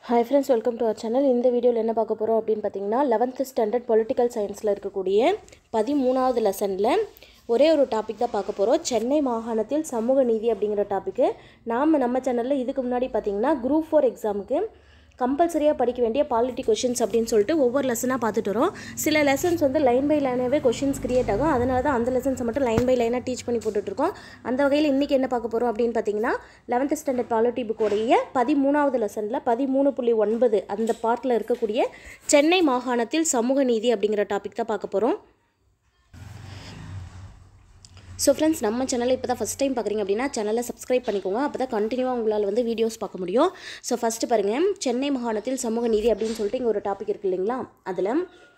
hi friends welcome to our channel இந்த வீடியோவில் என்ன பார்க்க போகிறோம் அப்படின்னு பார்த்தீங்கன்னா லெவன்த்து ஸ்டாண்டர்ட் பொலிட்டிக்கல் சயின்ஸில் இருக்கக்கூடிய பதிமூணாவது லெசனில் ஒரே ஒரு டாபிக் தான் பார்க்க போகிறோம் சென்னை மாகாணத்தில் சமூக நீதி அப்படிங்கிற டாப்பிக்கு நாம் நம்ம சேனலில் இதுக்கு முன்னாடி பார்த்தீங்கன்னா குரூப் ஃபோர் எக்ஸாமுக்கு கம்பல்சரியாக படிக்க வேண்டிய பாலிட்டி கொஷின்ஸ் அப்படின்னு சொல்லிட்டு ஒவ்வொரு லெசனாக பார்த்துட்டு வரோம் சில லெசன்ஸ் வந்து லைன் பை லைனாகவே கொஷின்ஸ் கிரியேட் ஆகும் அதனால தான் அந்த லெசன்ஸை மட்டும் லைன் பை லைனாக டீச் பண்ணி போட்டுட்ருக்கோம் அந்த வகையில் இன்றைக்கி என்ன பார்க்க போகிறோம் அப்படின்னு பார்த்தீங்கன்னா லெவன்த் ஸ்டாண்டர்ட் பாலிட்டி புக்கோடைய பதிமூணாவது லெசனில் பதிமூணு புள்ளி ஒன்பது அந்த பார்ட்டில் இருக்கக்கூடிய சென்னை மாகாணத்தில் சமூக நீதி அப்படிங்கிற டாபிக் தான் பார்க்க போகிறோம் ஸோ ஃப்ரெண்ட்ஸ் நம்ம சேனலை இப்போ தான் ஃபஸ்ட் டைம் பார்க்குறீங்க அப்படின்னா சேனலை சப்ஸ்கிரைப் பண்ணிக்கோங்க அப்போ தான் கண்டினியூவாக உங்களால் வந்து வீடியோஸ் பார்க்க முடியும் ஸோ ஃபஸ்ட்டு பாருங்கள் சென்னை மாகாணத்தில் சமூக நீதி அப்படின்னு சொல்லிட்டு இங்கே ஒரு டாபிக் இருக்குது இல்லைங்களா அதில்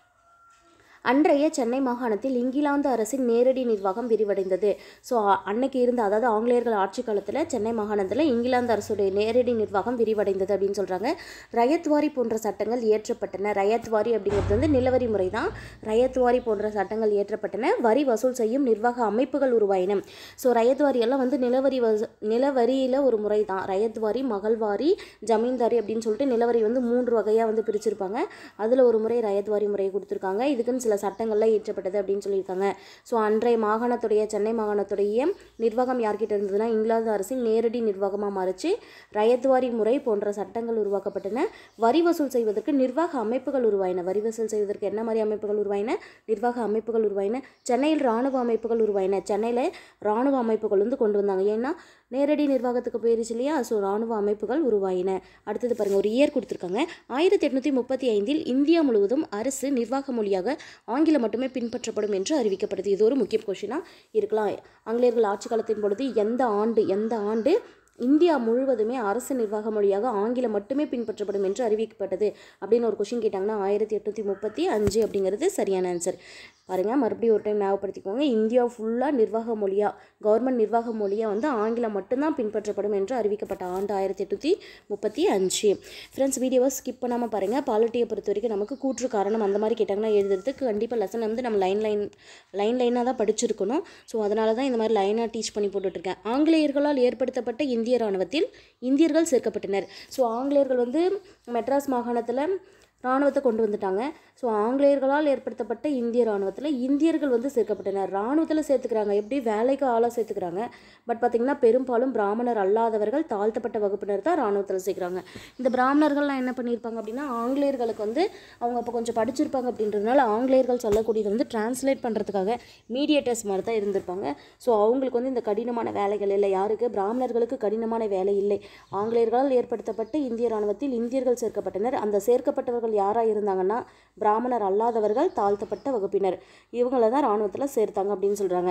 அன்றைய சென்னை மாகாணத்தில் இங்கிலாந்து அரசின் நேரடி நிர்வாகம் விரிவடைந்தது ஸோ அன்னைக்கு இருந்த அதாவது ஆங்கிலேயர்கள் ஆட்சி காலத்தில் சென்னை மாகாணத்தில் இங்கிலாந்து அரசுடைய நேரடி நிர்வாகம் விரிவடைந்தது அப்படின்னு சொல்கிறாங்க ரயத்வாரி போன்ற சட்டங்கள் இயற்றப்பட்டன ரயத்வாரி அப்படிங்கிறது வந்து நிலவரி முறை தான் ரயத்வாரி போன்ற சட்டங்கள் இயற்றப்பட்டன வரி வசூல் செய்யும் நிர்வாக அமைப்புகள் உருவாயின ஸோ ரயத்வாரி எல்லாம் வந்து நிலவரி வச நிலவரியில் ஒரு முறை தான் ரயத்வாரி மகள்வாரி ஜமீன்தாரி அப்படின்னு சொல்லிட்டு நிலவரி வந்து மூன்று வகையாக வந்து பிரிச்சிருப்பாங்க அதில் ஒரு முறை ரயத்வாரி முறையை கொடுத்துருக்காங்க இதுக்குன்னு சில சட்டங்கள்லாம் இயற்றப்பட்டது அப்படின்னு சொல்லியிருக்காங்க ஸோ அன்றைய மாகாணத்துடைய சென்னை மாகாணத்துடைய நிர்வாகம் யார்கிட்ட இருந்ததுன்னா இங்கிலாந்து அரசின் நேரடி நிர்வாகமாக மாறிச்சு ரயத்வாரி முறை போன்ற சட்டங்கள் உருவாக்கப்பட்டன வரி வசூல் செய்வதற்கு நிர்வாக அமைப்புகள் உருவாயின வரி வசூல் செய்வதற்கு என்ன மாதிரி அமைப்புகள் உருவாயின நிர்வாக அமைப்புகள் உருவாயின சென்னையில் இராணுவ அமைப்புகள் உருவாயின சென்னையில் இராணுவ அமைப்புகள் வந்து கொண்டு வந்தாங்க ஏன்னா நேரடி நிர்வாகத்துக்கு போயிருச்சு இல்லையா ஸோ இராணுவ அமைப்புகள் உருவாயின அடுத்தது பாருங்கள் ஒரு இயர் கொடுத்துருக்காங்க ஆயிரத்தி எட்நூற்றி முப்பத்தி ஐந்தில் இந்தியா முழுவதும் அரசு நிர்வாக மொழியாக ஆங்கிலம் மட்டுமே பின்பற்றப்படும் என்று அறிவிக்கப்படுது இது ஒரு முக்கிய கொஷினாக இருக்கலாம் ஆங்கிலேயர்கள் ஆட்சி காலத்தின் பொழுது எந்த ஆண்டு எந்த ஆண்டு இந்தியா முழுவதுமே அரசு நிர்வாக மொழியாக ஆங்கிலம் மட்டுமே பின்பற்றப்படும் என்று அறிவிக்கப்பட்டது அப்படின்னு ஒரு கொஷின் கேட்டாங்கன்னா ஆயிரத்தி எட்நூற்றி முப்பத்தி அஞ்சு அப்படிங்கிறது சரியான ஆன்சர் பாருங்கள் மறுபடியும் ஒரு டைம் ஞாபகப்படுத்திக்கோங்க இந்தியா ஃபுல்லாக நிர்வாக மொழியாக கவர்மெண்ட் நிர்வாக மொழியாக வந்து ஆங்கிலம் மட்டும்தான் பின்பற்றப்படும் என்று அறிவிக்கப்பட்ட ஆண்டு ஆயிரத்தி எட்நூற்றி முப்பத்தி அஞ்சு ஃப்ரெண்ட்ஸ் வீடியோவை ஸ்கிப் பண்ணாமல் பாருங்கள் பாலிட்டியை பொறுத்த வரைக்கும் நமக்கு கூற்று காரணம் அந்த மாதிரி கேட்டாங்கன்னா எழுதுறதுக்கு கண்டிப்பாக லெசன் வந்து நம்ம லைன் லைன் லைன் லைனாக தான் படிச்சிருக்கணும் ஸோ அதனால தான் இந்த மாதிரி லைனாக டீச் பண்ணி போட்டுட்ருக்கேன் ஆங்கிலேயர்களால் ஏற்படுத்தப்பட்ட இந்திய இராணுவத்தில் இந்தியர்கள் சேர்க்கப்பட்டனர் ஸோ ஆங்கிலேயர்கள் வந்து மெட்ராஸ் மாகாணத்தில் இராணுவத்தை கொண்டு வந்துட்டாங்க ஸோ ஆங்கிலேயர்களால் ஏற்படுத்தப்பட்ட இந்திய இராணுவத்தில் இந்தியர்கள் வந்து சேர்க்கப்பட்டனர் இராணுவத்தில் சேர்த்துக்கிறாங்க எப்படி வேலைக்கு ஆளாக சேர்த்துக்கிறாங்க பட் பார்த்திங்கன்னா பெரும்பாலும் பிராமணர் அல்லாதவர்கள் தாழ்த்தப்பட்ட வகுப்பினர் தான் இராணுவத்தில் சேர்க்குறாங்க இந்த பிராமணர்கள்லாம் என்ன பண்ணியிருப்பாங்க அப்படின்னா ஆங்கிலேயர்களுக்கு வந்து அவங்க அப்போ கொஞ்சம் படிச்சிருப்பாங்க அப்படின்றதுனால ஆங்கிலேயர்கள் சொல்லக்கூடியது வந்து டிரான்ஸ்லேட் பண்ணுறதுக்காக மீடியேட்டர்ஸ் மாதிரி தான் இருந்திருப்பாங்க ஸோ அவங்களுக்கு வந்து இந்த கடினமான வேலைகள் இல்லை யாருக்கு பிராமணர்களுக்கு கடினமான வேலை இல்லை ஆங்கிலேயர்களால் ஏற்படுத்தப்பட்ட இந்திய இராணுவத்தில் இந்தியர்கள் சேர்க்கப்பட்டனர் அந்த சேர்க்கப்பட்டவர்கள் யாராக இருந்தாங்கன்னா பிராமணர் அல்லாதவர்கள் தாழ்த்தப்பட்ட வகுப்பினர் இவங்கள தான் இராணுவத்தில் சேர்த்தாங்க அப்படின்னு சொல்கிறாங்க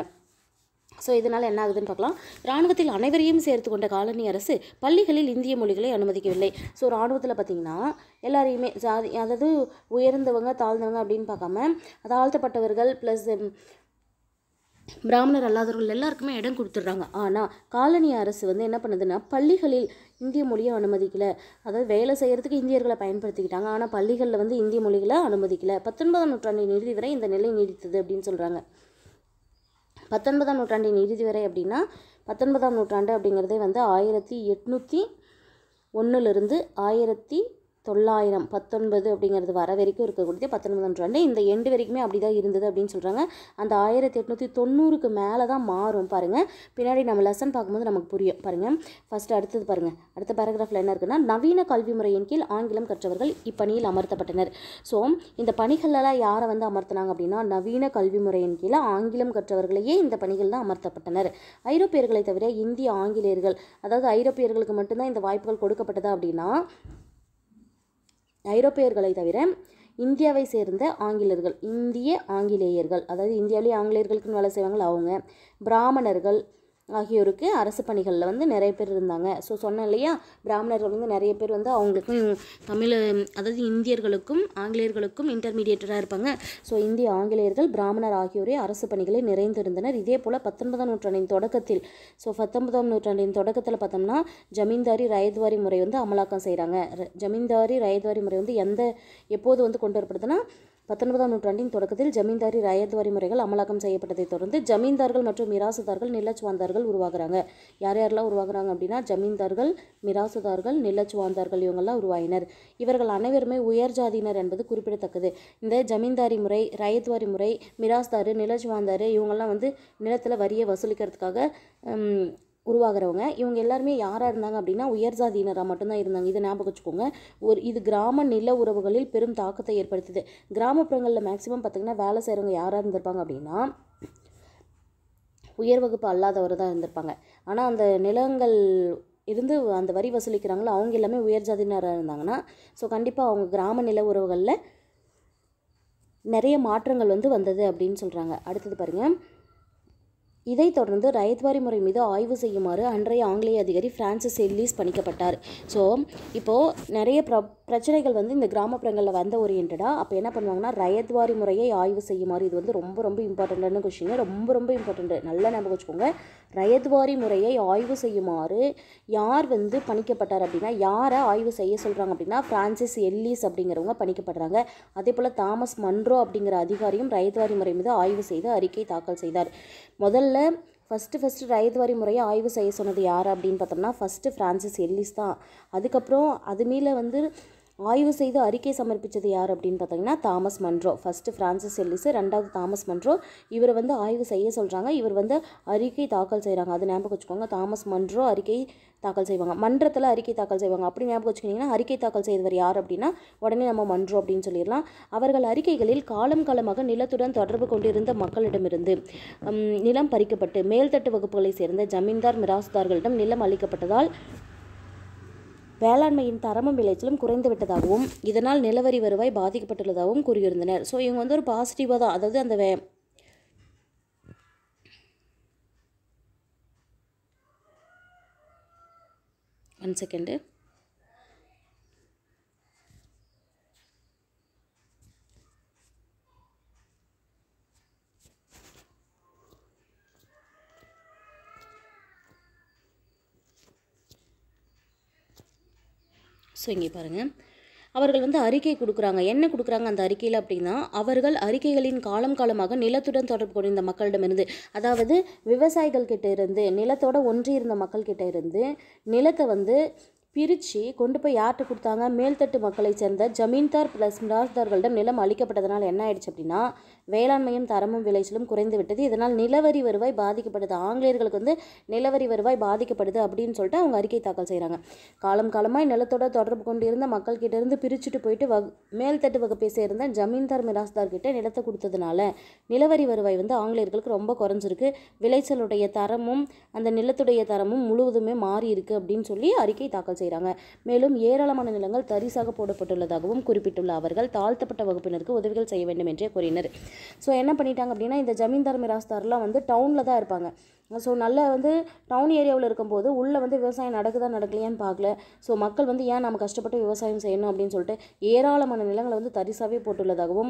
ஸோ இதனால் என்ன ஆகுதுன்னு பார்க்கலாம் இராணுவத்தில் அனைவரையும் சேர்த்து கொண்ட காலனி அரசு பள்ளிகளில் இந்திய மொழிகளை அனுமதிக்கவில்லை ஸோ இராணுவத்தில் பார்த்திங்கன்னா எல்லாரையுமே ஜாதி அதாவது உயர்ந்தவங்க தாழ்ந்தவங்க அப்படின்னு பார்க்காம தாழ்த்தப்பட்டவர்கள் ப்ளஸ் பிராமணர் அல்லாதவர்கள் எல்லாருக்குமே இடம் கொடுத்துட்றாங்க ஆனால் காலனி அரசு வந்து என்ன பண்ணுதுன்னா பள்ளிகளில் இந்திய மொழியை அனுமதிக்கலை அதாவது வேலை செய்கிறதுக்கு இந்தியர்களை பயன்படுத்திக்கிட்டாங்க ஆனால் பள்ளிகளில் வந்து இந்திய மொழிகளை அனுமதிக்கலை பத்தொன்பதாம் நூற்றாண்டின் இறுதி வரை இந்த நிலை நீடித்தது அப்படின்னு சொல்கிறாங்க பத்தொன்பதாம் நூற்றாண்டின் இறுதி வரை அப்படின்னா பத்தொன்பதாம் நூற்றாண்டு அப்படிங்கிறதே வந்து ஆயிரத்தி எட்நூற்றி ஒன்றுலேருந்து ஆயிரத்தி தொள்ளாயிரம் பத்தொன்பது அப்படிங்கிறது வர வரைக்கும் இருக்கக்கூடிய பத்தொன்பதாம் நூற்றாண்டு இந்த எண்டு வரைக்குமே அப்படி தான் இருந்தது அப்படின்னு சொல்கிறாங்க அந்த ஆயிரத்தி எட்நூற்றி தொண்ணூறுக்கு மேலே தான் மாறும் பாருங்கள் பின்னாடி நம்ம லெசன் பார்க்கும்போது நமக்கு புரியும் பாருங்கள் ஃபஸ்ட்டு அடுத்தது பாருங்கள் அடுத்த பேராகிராஃபில் என்ன இருக்குன்னா நவீன கல்வி முறையின் கீழ் ஆங்கிலம் கற்றவர்கள் இப்பணியில் அமர்த்தப்பட்டனர் ஸோ இந்த பணிகளெல்லாம் யாரை வந்து அமர்த்தினாங்க அப்படின்னா நவீன கல்வி முறையின் கீழே ஆங்கிலம் கற்றவர்களையே இந்த பணிகள் தான் அமர்த்தப்பட்டனர் ஐரோப்பியர்களை தவிர இந்திய ஆங்கிலேயர்கள் அதாவது ஐரோப்பியர்களுக்கு மட்டும்தான் இந்த வாய்ப்புகள் கொடுக்கப்பட்டதா அப்படின்னா ஐரோப்பியர்களை தவிர இந்தியாவை சேர்ந்த ஆங்கிலேயர்கள் இந்திய ஆங்கிலேயர்கள் அதாவது இந்தியாவிலேயே ஆங்கிலேயர்களுக்குன்னு வேலை செய்வாங்களா அவங்க பிராமணர்கள் ஆகியோருக்கு அரசு பணிகளில் வந்து நிறைய பேர் இருந்தாங்க ஸோ சொன்னேன் இல்லையா பிராமணர்கள் வந்து நிறைய பேர் வந்து அவங்களுக்கும் தமிழ் அதாவது இந்தியர்களுக்கும் ஆங்கிலேயர்களுக்கும் இன்டர்மீடியேட்டராக இருப்பாங்க ஸோ இந்திய ஆங்கிலேயர்கள் பிராமணர் ஆகியோரே அரசு பணிகளை நிறைந்திருந்தனர் இதே போல் பத்தொன்பதாம் நூற்றாண்டின் தொடக்கத்தில் ஸோ பத்தொன்பதாம் நூற்றாண்டின் தொடக்கத்தில் பார்த்தோம்னா ஜமீன்தாரி ரயத்வாரி முறை வந்து அமலாக்கம் செய்கிறாங்க ஜமீன்தாரி ரயத்வாரி முறை வந்து எந்த எப்போது வந்து கொண்டு வரப்படுதுன்னா பத்தொன்பதாம் நூற்றாண்டின் தொடக்கத்தில் ஜமீன்தாரி ரயத்வாரி முறைகள் அமலாக்கம் செய்யப்பட்டதைத் தொடர்ந்து ஜமீன்தார்கள் மற்றும் மிராசுதார்கள் நிலச்சுவாந்தார்கள் உருவாகுறாங்க யார் யாரெல்லாம் உருவாகுறாங்க அப்படின்னா ஜமீன்தார்கள் மிராசுதார்கள் நிலச்சுவாந்தார்கள் இவங்கெல்லாம் உருவாயினர் இவர்கள் அனைவருமே உயர் ஜாதியினர் என்பது குறிப்பிடத்தக்கது இந்த ஜமீன்தாரி முறை ரயத்வாரி முறை மிராஸ்தாரு நிலச்சுவாந்தாரு இவங்கெல்லாம் வந்து நிலத்தில் வரியை வசூலிக்கிறதுக்காக ஹம், உருவாகிறவங்க இவங்க எல்லாருமே யாராக இருந்தாங்க அப்படின்னா உயர் ஜாதியினராக மட்டும்தான் இருந்தாங்க இதை ஞாபகம் வச்சுக்கோங்க ஒரு இது கிராம நில உறவுகளில் பெரும் தாக்கத்தை ஏற்படுத்துது கிராமப்புறங்களில் மேக்ஸிமம் பார்த்திங்கன்னா வேலை செய்கிறவங்க யாராக இருந்திருப்பாங்க அப்படின்னா உயர் வகுப்பு அல்லாதவர் தான் இருந்திருப்பாங்க ஆனால் அந்த நிலங்கள் இருந்து அந்த வரி வசூலிக்கிறாங்களோ அவங்க எல்லாமே உயர் ஜாதியினராக இருந்தாங்கன்னா ஸோ கண்டிப்பாக அவங்க கிராம நில உறவுகளில் நிறைய மாற்றங்கள் வந்து வந்தது அப்படின்னு சொல்கிறாங்க அடுத்தது பாருங்கள் இதைத் தொடர்ந்து ரயத்வாரி முறை மீது ஆய்வு செய்யுமாறு அன்றைய ஆங்கிலேய அதிகாரி பிரான்சிஸ் எல்லிஸ் பணிக்கப்பட்டார் ஸோ இப்போது நிறைய பிர பிரச்சனைகள் வந்து இந்த கிராமப்புறங்களில் வந்த ஓரியன்டாக அப்போ என்ன பண்ணுவாங்கன்னா ரயத்வாரி முறையை ஆய்வு செய்யுமாறு இது வந்து ரொம்ப ரொம்ப இம்பார்ட்டண்ட்டான கொஷின் ரொம்ப ரொம்ப இம்பார்ட்டண்ட்டு நல்லா ஞாபகம் வச்சுக்கோங்க ரயத்வாரி முறையை ஆய்வு செய்யுமாறு யார் வந்து பணிக்கப்பட்டார் அப்படின்னா யாரை ஆய்வு செய்ய சொல்கிறாங்க அப்படின்னா பிரான்சிஸ் எல்லிஸ் அப்படிங்கிறவங்க பணிக்கப்படுறாங்க அதே போல் தாமஸ் மன்ரோ அப்படிங்கிற அதிகாரியும் ரயத்வாரி முறை மீது ஆய்வு செய்து அறிக்கை தாக்கல் செய்தார் முதல்ல ஃபஸ்ட்டு ஃபஸ்ட்டு ரயத்வாரி முறையை ஆய்வு செய்ய சொன்னது யார் அப்படின்னு பார்த்தோம்னா ஃபஸ்ட்டு ஃப்ரான்சிஸ் எல்லிஸ் தான் அதுக்கப்புறம் அது மேலே வந்து ஆய்வு செய்து அறிக்கை சமர்ப்பித்தது யார் அப்படின்னு பார்த்தீங்கன்னா Thomas Munro first Francis Ellis ரெண்டாவது தாமஸ் மன்ரோ இவரை வந்து ஆய்வு செய்ய சொல்கிறாங்க இவர் வந்து அறிக்கை தாக்கல் செய்கிறாங்க அது ஞாபகம் வச்சுக்கோங்க தாமஸ் மன்ரோ அறிக்கை தாக்கல் செய்வாங்க மன்றத்தில் அறிக்கை தாக்கல் செய்வாங்க அப்படி ஞாபகம் வச்சுக்கிட்டிங்கன்னா அறிக்கை தாக்கல் செய்தவர் யார் அப்படின்னா உடனே நம்ம மன்றோ அப்படின்னு சொல்லிடலாம் அவர்கள் அறிக்கைகளில் காலம் காலமாக நிலத்துடன் தொடர்பு கொண்டிருந்த மக்களிடமிருந்து ஹம், நிலம் பறிக்கப்பட்டு மேல்தட்டு வகுப்புகளை சேர்ந்த ஜமீன்தார் மிராசுதார்களிடம் நிலம் அளிக்கப்பட்டதால் வேளாண்மையின் தரமும் விளைச்சலும் குறைந்து விட்டதாகவும் இதனால் நிலவரி வருவாய் பாதிக்கப்பட்டுள்ளதாகவும் கூறியிருந்தனர் ஸோ இவங்க வந்து ஒரு பாசிட்டிவாக தான் அதாவது அந்த வே ஒன் செகண்டு ஸோ இங்கே பாருங்கள் அவர்கள் வந்து அறிக்கை கொடுக்குறாங்க என்ன கொடுக்குறாங்க அந்த அறிக்கையில் அப்படின்னா அவர்கள் அறிக்கைகளின் காலம் காலமாக நிலத்துடன் தொடர்பு கொண்டிருந்த மக்களிடமிருந்து அதாவது விவசாயிகள் கிட்ட இருந்து நிலத்தோட ஒன்றி இருந்த மக்கள் கிட்ட இருந்து நிலத்தை வந்து பிரித்து கொண்டு போய் யார்கிட்ட கொடுத்தாங்க மேல்தட்டு மக்களைச் சேர்ந்த ஜமீன்தார் ப்ளஸ் மிராஸ்தார்களிடம் நிலம் அளிக்கப்பட்டதனால் என்ன ஆயிடுச்சு அப்படின்னா வேளாண்மையும் தரமும் விளைச்சலும் குறைந்து விட்டது இதனால் நிலவரி வருவாய் பாதிக்கப்படுது ஆங்கிலேயர்களுக்கு வந்து நிலவரி வருவாய் பாதிக்கப்படுது அப்படின்னு சொல்லிட்டு அவங்க அறிக்கை தாக்கல் செய்கிறாங்க காலம் காலமாய் நிலத்தோட தொடர்பு கொண்டு இருந்த மக்கள் கிட்ட இருந்து பிரிச்சுட்டு போயிட்டு வகு மேல்தட்டு வகுப்பை சேர்ந்த ஜமீன்தார் மிராஸ்தார் கிட்ட நிலத்தை கொடுத்ததுனால நிலவரி வருவாய் வந்து ஆங்கிலேயர்களுக்கு ரொம்ப குறைஞ்சிருக்கு விளைச்சலுடைய தரமும் அந்த நிலத்துடைய தரமும் முழுவதுமே மாறி இருக்கு அப்படின்னு சொல்லி அறிக்கை தாக்கல் செய்கிறாங்க மேலும் ஏராளமான நிலங்கள் தரிசாக போடப்பட்டுள்ளதாகவும் குறிப்பிட்டுள்ள அவர்கள் தாழ்த்தப்பட்ட வகுப்பினருக்கு உதவிகள் செய்ய வேண்டும் என்றே கூறினர் ஸோ என்ன பண்ணிட்டாங்க அப்படின்னா இந்த ஜமீன்தார் மிராஸ்தார்லாம் வந்து டவுனில் தான் இருப்பாங்க ஸோ நல்ல வந்து டவுன் ஏரியாவில் இருக்கும்போது உள்ளே வந்து விவசாயம் நடக்குதா நடக்கலையான்னு பார்க்கல ஸோ மக்கள் வந்து ஏன் நம்ம கஷ்டப்பட்டு விவசாயம் செய்யணும் அப்படின்னு சொல்லிட்டு ஏராளமான நிலங்களை வந்து தரிசாவே போட்டுள்ளதாகவும்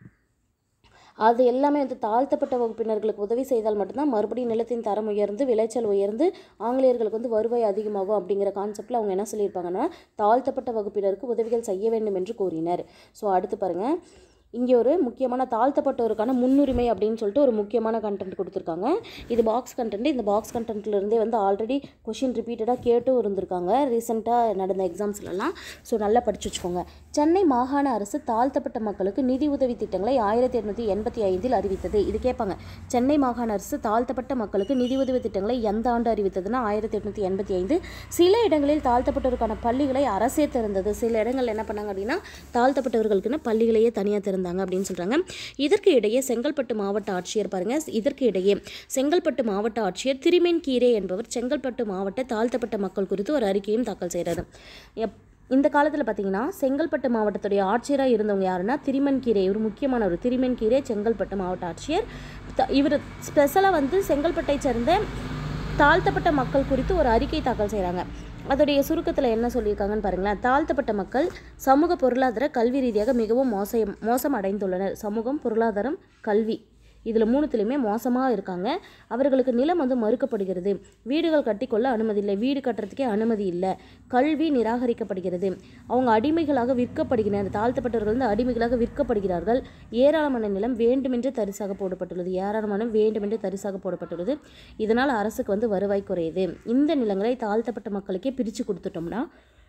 அது எல்லாமே வந்து தாழ்த்தப்பட்ட வகுப்பினர்களுக்கு உதவி செய்தால் மட்டும்தான் மறுபடியும் நிலத்தின் தரம் உயர்ந்து விளைச்சல் உயர்ந்து ஆங்கிலேயர்களுக்கு வந்து வருவாய் அதிகமாகும் அப்படிங்கிற கான்செப்டில் அவங்க என்ன சொல்லியிருப்பாங்கன்னா தாழ்த்தப்பட்ட வகுப்பினருக்கு உதவிகள் செய்ய வேண்டும் என்று கூறினர் ஸோ அடுத்து பாருங்கள் இங்கே ஒரு முக்கியமான தாழ்த்தப்பட்டோருக்கான முன்னுரிமை அப்படின்னு சொல்லிட்டு ஒரு முக்கியமான கண்டென்ட் கொடுத்துருக்காங்க இது பாக்ஸ் கண்டென்ட் இந்த பாக்ஸ் கண்டென்ட்லேருந்தே வந்து ஆல்ரெடி கொஷின் ரிப்பீட்டடாக கேட்டும் இருந்திருக்காங்க ரீசெண்டாக நடந்த எக்ஸாம்ஸ்லலாம் ஸோ நல்லா படிச்சு வச்சுக்கோங்க சென்னை மாகாண அரசு தாழ்த்தப்பட்ட மக்களுக்கு நிதி உதவி திட்டங்களை ஆயிரத்தி எட்நூற்றி எண்பத்தி ஐந்தில் அறிவித்தது இது கேட்பாங்க சென்னை மாகாண அரசு தாழ்த்தப்பட்ட மக்களுக்கு நிதி உதவி திட்டங்களை எந்த ஆண்டு அறிவித்ததுன்னா ஆயிரத்தி எட்நூற்றி எண்பத்தி ஐந்து சில இடங்களில் தாழ்த்தப்பட்டோருக்கான பள்ளிகளை அரசே திறந்தது சில இடங்கள் என்ன பண்ணாங்க அப்படின்னா தாழ்த்தப்பட்டவர்களுக்குன்னு பள்ளிகளையே தனியாக திறந்தாங்க அப்படின்னு சொல்கிறாங்க இதற்கு இடையே செங்கல்பட்டு மாவட்ட ஆட்சியர் பாருங்க இதற்கு இடையே செங்கல்பட்டு மாவட்ட ஆட்சியர் திருமேன் கீரே என்பவர் செங்கல்பட்டு மாவட்ட தாழ்த்தப்பட்ட மக்கள் குறித்து ஒரு அறிக்கையும் தாக்கல் செய்கிறாரு எப் இந்த காலத்தில் பார்த்தீங்கன்னா செங்கல்பட்டு மாவட்டத்துடைய ஆட்சியராக இருந்தவங்க யாருன்னா திரிமன்கீரை இவர் முக்கியமான ஒரு திரிமன்கீரை செங்கல்பட்டு மாவட்ட ஆட்சியர் த- இவர் ஸ்பெஷலாக வந்து செங்கல்பட்டை சேர்ந்த தாழ்த்தப்பட்ட மக்கள் குறித்து ஒரு அறிக்கை தாக்கல் செய்கிறாங்க அதோடைய சுருக்கத்தில் என்ன சொல்லியிருக்காங்கன்னு பாருங்களேன் தாழ்த்தப்பட்ட மக்கள் சமூக பொருளாதார கல்வி ரீதியாக மிகவும் மோசம் மோசம் அடைந்துள்ளனர் சமூகம் பொருளாதாரம் கல்வி இதில் மூணுத்துலேயுமே மோசமாக இருக்காங்க அவர்களுக்கு நிலம் வந்து மறுக்கப்படுகிறது வீடுகள் கட்டிக்கொள்ள அனுமதி இல்லை வீடு கட்டுறதுக்கே அனுமதி இல்லை கல்வி நிராகரிக்கப்படுகிறது அவங்க அடிமைகளாக விற்கப்படுகின்றனர் தாழ்த்தப்பட்டவர்கள் வந்து அடிமைகளாக விற்கப்படுகிறார்கள் ஏராளமான நிலம் வேண்டுமென்றே தரிசாக போடப்பட்டுள்ளது ஏராளமான வேண்டுமென்றே தரிசாக போடப்பட்டுள்ளது இதனால் அரசுக்கு வந்து வருவாய் குறையுது இந்த நிலங்களை தாழ்த்தப்பட்ட மக்களுக்கே பிரித்து கொடுத்துட்டோம்னா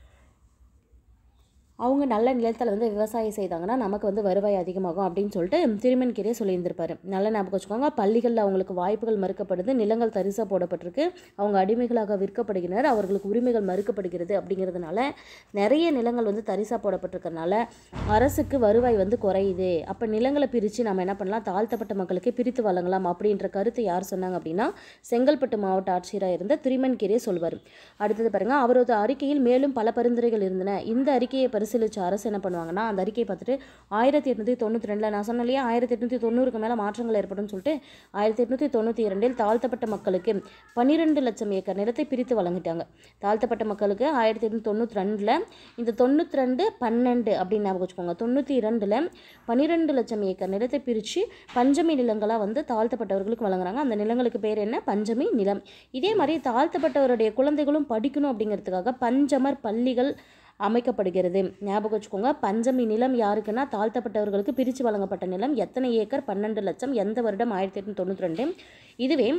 அவங்க நல்ல நிலத்தில் வந்து விவசாயம் செய்தாங்கன்னா நமக்கு வந்து வருவாய் அதிகமாகும் அப்படின்னு சொல்லிட்டு திருமன்கிரே சொல்லியிருந்திருப்பாரு நல்ல ஞாபகம் வச்சுக்கோங்க பள்ளிகளில் அவங்களுக்கு வாய்ப்புகள் மறுக்கப்படுது நிலங்கள் தரிசாக போடப்பட்டிருக்கு அவங்க அடிமைகளாக விற்கப்படுகின்றனர் அவர்களுக்கு உரிமைகள் மறுக்கப்படுகிறது அப்படிங்கிறதுனால நிறைய நிலங்கள் வந்து தரிசாக போடப்பட்டிருக்கறனால அரசுக்கு வருவாய் வந்து குறையுது அப்போ நிலங்களை பிரித்து நம்ம என்ன பண்ணலாம் தாழ்த்தப்பட்ட மக்களுக்கு பிரித்து வழங்கலாம் அப்படின்ற கருத்தை யார் சொன்னாங்க அப்படின்னா செங்கல்பட்டு மாவட்ட ஆட்சியராக இருந்த திருமன்கிரே சொல்வார் அடுத்தது பாருங்க அவரது அறிக்கையில் மேலும் பல பரிந்துரைகள் இருந்தன இந்த அறிக்கையை பரிசீலித்த அரசு என்ன பண்ணுவாங்கன்னா அந்த அறிக்கையை பார்த்துட்டு ஆயிரத்தி எட்நூற்றி தொண்ணூற்றி ரெண்டில் நான் சொன்னேன் இல்லையா ஆயிரத்தி எட்நூற்றி தொண்ணூறுக்கு மேலே மாற்றங்கள் ஏற்படும் சொல்லிட்டு ஆயிரத்தி எட்நூற்றி தொண்ணூற்றி இரண்டில் தாழ்த்தப்பட்ட மக்களுக்கு பன்னிரெண்டு லட்சம் ஏக்கர் நிலத்தை பிரித்து வழங்கிட்டாங்க தாழ்த்தப்பட்ட மக்களுக்கு ஆயிரத்தி எட்நூற்றி தொண்ணூற்றி ரெண்டில் இந்த தொண்ணூற்றி ரெண்டு பன்னெண்டு அப்படின்னு ஞாபகம் வச்சுக்கோங்க தொண்ணூற்றி இரண்டில் பன்னிரெண்டு லட்சம் ஏக்கர் நிலத்தை பிரித்து பஞ்சமி நிலங்களாக வந்து தாழ்த்தப்பட்டவர்களுக்கு வழங்குறாங்க அந்த நிலங்களுக்கு பேர் என்ன பஞ்சமி நிலம் இதே மாதிரி தாழ்த்தப்பட்டவருடைய குழந்தைகளும் படிக்கணும் அப்படிங்கிறதுக்காக பஞ்சமர் பள்ளிகள் அமைக்கப்படுகிறது ஞாபகம் வச்சுக்கோங்க பஞ்சமி நிலம் யாருக்குன்னா தாழ்த்தப்பட்டவர்களுக்கு பிரித்து வழங்கப்பட்ட நிலம் எத்தனை ஏக்கர் பன்னெண்டு லட்சம் எந்த வருடம் ஆயிரத்தி எட்நூற்றி தொண்ணூற்றி ரெண்டு இதுவே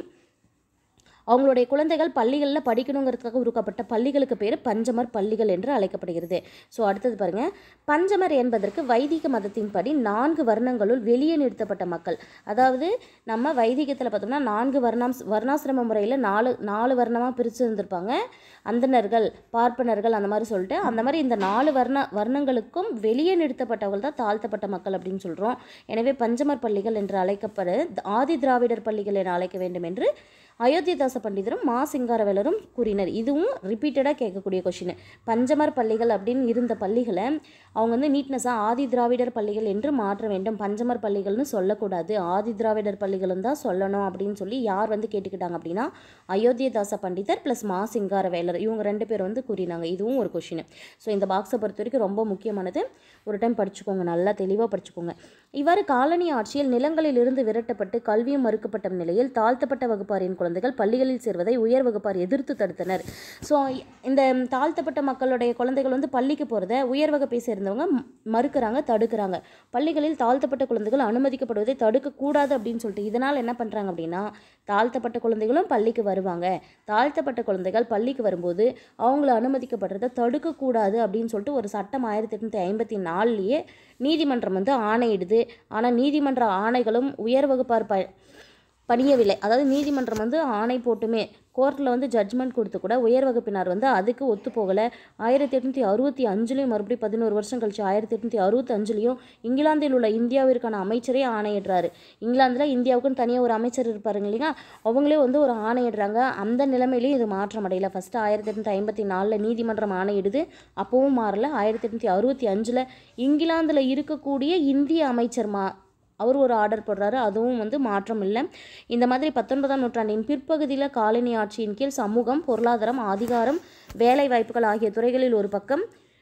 அவங்களுடைய குழந்தைகள் பள்ளிகளில் படிக்கணுங்கிறதுக்காக உருவாக்கப்பட்ட பள்ளிகளுக்கு பேர் பஞ்சமர் பள்ளிகள் என்று அழைக்கப்படுகிறது ஸோ அடுத்தது பாருங்க பஞ்சமர் என்பதற்கு வைதிக மதத்தின்படி நான்கு வர்ணங்களுள் வெளியே நிறுத்தப்பட்ட மக்கள் அதாவது நம்ம வைதிகத்தில் பார்த்தோம்னா நான்கு வர்ணம் வர்ணாசிரம முறையில் நாலு நாலு வர்ணமாக பிரித்து இருந்திருப்பாங்க அந்தணர்கள் பார்ப்பனர்கள் அந்த மாதிரி சொல்லிட்டு அந்த மாதிரி இந்த நாலு வர்ண வர்ணங்களுக்கும் வெளியே நிறுத்தப்பட்டவர்கள் தான் தாழ்த்தப்பட்ட மக்கள் அப்படின்னு சொல்கிறோம் எனவே பஞ்சமர் பள்ளிகள் என்று அழைக்கப்பட ஆதி திராவிடர் பள்ளிகள் என அழைக்க வேண்டும் என்று அயோத்தியதாச பண்டிதரும் மா சிங்காரவேலரும் கூறினர் இதுவும் ரிப்பீட்டடாக கேட்கக்கூடிய கொஷின் பஞ்சமர் பள்ளிகள் அப்படின்னு இருந்த பள்ளிகளை அவங்க வந்து நீட்னஸாக ஆதி திராவிடர் பள்ளிகள் என்று மாற்ற வேண்டும் பஞ்சமர் பள்ளிகள்னு சொல்லக்கூடாது ஆதி திராவிடர் பள்ளிகளும் தான் சொல்லணும் அப்படின்னு சொல்லி யார் வந்து கேட்டுக்கிட்டாங்க அப்படின்னா அயோத்தியதாச பண்டிதர் ப்ளஸ் மா சிங்காரவேலர் இவங்க ரெண்டு பேர் வந்து கூறினாங்க இதுவும் ஒரு கொஷின் ஸோ இந்த பாக்ஸை பொறுத்த வரைக்கும் ரொம்ப முக்கியமானது ஒரு டைம் படிச்சுக்கோங்க நல்லா தெளிவாக படிச்சுக்கோங்க இவ்வாறு காலனி ஆட்சியில் நிலங்களிலிருந்து விரட்டப்பட்டு கல்வியும் மறுக்கப்பட்ட நிலையில் தாழ்த்தப்பட்ட வகுப்பாரின் குழந்தைகள் பள்ளிகளில் சேர்வதை உயர் வகுப்பார் எதிர்த்து தடுத்தனர் ஸோ இந்த தாழ்த்தப்பட்ட மக்களுடைய குழந்தைகள் வந்து பள்ளிக்கு போகிறத உயர் வகுப்பை சேர்ந்தவங்க ம- மறுக்கிறாங்க தடுக்கிறாங்க பள்ளிகளில் தாழ்த்தப்பட்ட குழந்தைகள் அனுமதிக்கப்படுவதை தடுக்கக்கூடாது அப்படின்னு சொல்லிட்டு இதனால் என்ன பண்ணுறாங்க அப்படின்னா தாழ்த்தப்பட்ட குழந்தைகளும் பள்ளிக்கு வருவாங்க தாழ்த்தப்பட்ட குழந்தைகள் பள்ளிக்கு வரும்போது அவங்கள அனுமதிக்கப்படுறதை தடுக்கக்கூடாது அப்படின்னு சொல்லிட்டு ஒரு சட்டம் ஆயிரத்தி எட்நூற்றி ஐம்பத்தி நாலுலேயே நீதிமன்றம் வந்து ஆணையிடுது ஆனால் நீதிமன்ற ஆணைகளும் உயர் வகுப்பார் ப பணியவில்லை அதாவது நீதிமன்றம் வந்து ஆணை போட்டுமே கோர்ட்டில் வந்து ஜட்ஜ்மெண்ட் கொடுத்து கூட உயர் வகுப்பினர் வந்து அதுக்கு ஒத்து போகலை ஆயிரத்தி எட்நூற்றி அறுபத்தி அஞ்சுலேயும் மறுபடியும் பதினோரு வருஷம் கழிச்சு ஆயிரத்தி எட்நூற்றி அறுபத்தி அஞ்சுலேயும் இங்கிலாந்தில் உள்ள இந்தியாவிற்கான அமைச்சரே ஆணையிடுறாரு இங்கிலாந்தில் இந்தியாவுக்குன்னு தனியாக ஒரு அமைச்சர் இருப்பாருங்க இல்லையா அவங்களே வந்து ஒரு ஆணையிடுறாங்க அந்த நிலைமையிலையும் இது மாற்றம் அடையல ஃபஸ்ட்டு ஆயிரத்தி எட்நூற்றி ஐம்பத்தி நாலில் நீதிமன்றம் ஆணையிடுது அப்போவும் மாறல ஆயிரத்தி எட்நூற்றி அறுபத்தி அஞ்சில் இங்கிலாந்தில் இருக்கக்கூடிய இந்திய அமைச்சர் மா அவர் ஒரு ஆர்டர் போடுறாரு அதுவும் வந்து மாற்றம் இல்லை இந்த மாதிரி பத்தொன்பதாம் நூற்றாண்டின் பிற்பகுதியில் காலனி ஆட்சியின் கீழ் சமூகம் பொருளாதாரம் அதிகாரம் வேலை வாய்ப்புகள் ஆகிய துறைகளில் ஒரு பக்கம்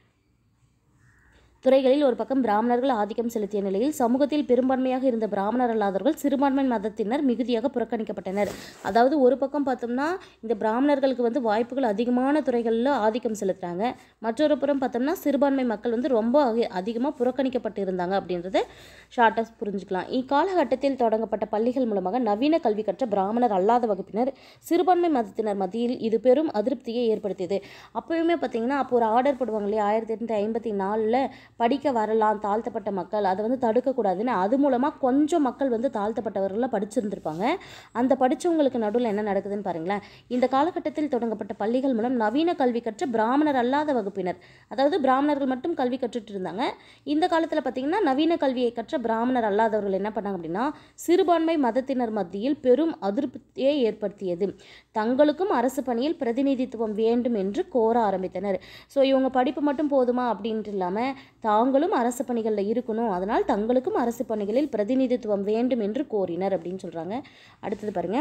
துறைகளில் ஒரு பக்கம் பிராமணர்கள் ஆதிக்கம் செலுத்திய நிலையில் சமூகத்தில் பெரும்பான்மையாக இருந்த பிராமணர் அல்லாதவர்கள் சிறுபான்மை மதத்தினர் மிகுதியாக புறக்கணிக்கப்பட்டனர் அதாவது ஒரு பக்கம் பார்த்தோம்னா இந்த பிராமணர்களுக்கு வந்து வாய்ப்புகள் அதிகமான துறைகளில் ஆதிக்கம் செலுத்துறாங்க மற்றொரு புறம் பார்த்தோம்னா சிறுபான்மை மக்கள் வந்து ரொம்ப அதிகமாக புறக்கணிக்கப்பட்டு இருந்தாங்க அப்படின்றத ஷார்ட்டாக புரிஞ்சுக்கலாம் இக்காலகட்டத்தில் தொடங்கப்பட்ட பள்ளிகள் மூலமாக நவீன கல்வி கற்ற பிராமணர் அல்லாத வகுப்பினர் சிறுபான்மை மதத்தினர் மத்தியில் இது பெரும் அதிருப்தியை ஏற்படுத்தியது அப்போயுமே பார்த்தீங்கன்னா அப்போ ஒரு ஆர்டர் போடுவாங்க இல்லையா ஆயிரத்தி எட்நூற்றி ஐம்பத்தி நாலில் படிக்க வரலாம் தாழ்த்தப்பட்ட மக்கள் அதை வந்து தடுக்கக்கூடாதுன்னு அது மூலமாக கொஞ்சம் மக்கள் வந்து தாழ்த்தப்பட்டவர்களாக படிச்சிருந்திருப்பாங்க அந்த படித்தவங்களுக்கு நடுவில் என்ன நடக்குதுன்னு பாருங்களேன் இந்த காலகட்டத்தில் தொடங்கப்பட்ட பள்ளிகள் மூலம் நவீன கல்வி கற்ற பிராமணர் அல்லாத வகுப்பினர் அதாவது பிராமணர்கள் மட்டும் கல்வி கற்றுட்டு இருந்தாங்க இந்த காலத்தில் பார்த்தீங்கன்னா நவீன கல்வியை கற்ற பிராமணர் அல்லாதவர்கள் என்ன பண்ணாங்க அப்படின்னா சிறுபான்மை மதத்தினர் மத்தியில் பெரும் அதிருப்தியை ஏற்படுத்தியது தங்களுக்கும் அரசு பணியில் பிரதிநிதித்துவம் வேண்டும் என்று கோர ஆரம்பித்தனர் ஸோ இவங்க படிப்பு மட்டும் போதுமா அப்படின்ட்டு இல்லாமல் தாங்களும் அரசு பணிகளில் இருக்கணும் அதனால் தங்களுக்கும் அரசு பணிகளில் பிரதிநிதித்துவம் வேண்டும் என்று கோரினர் அப்படின்னு சொல்கிறாங்க அடுத்தது பாருங்க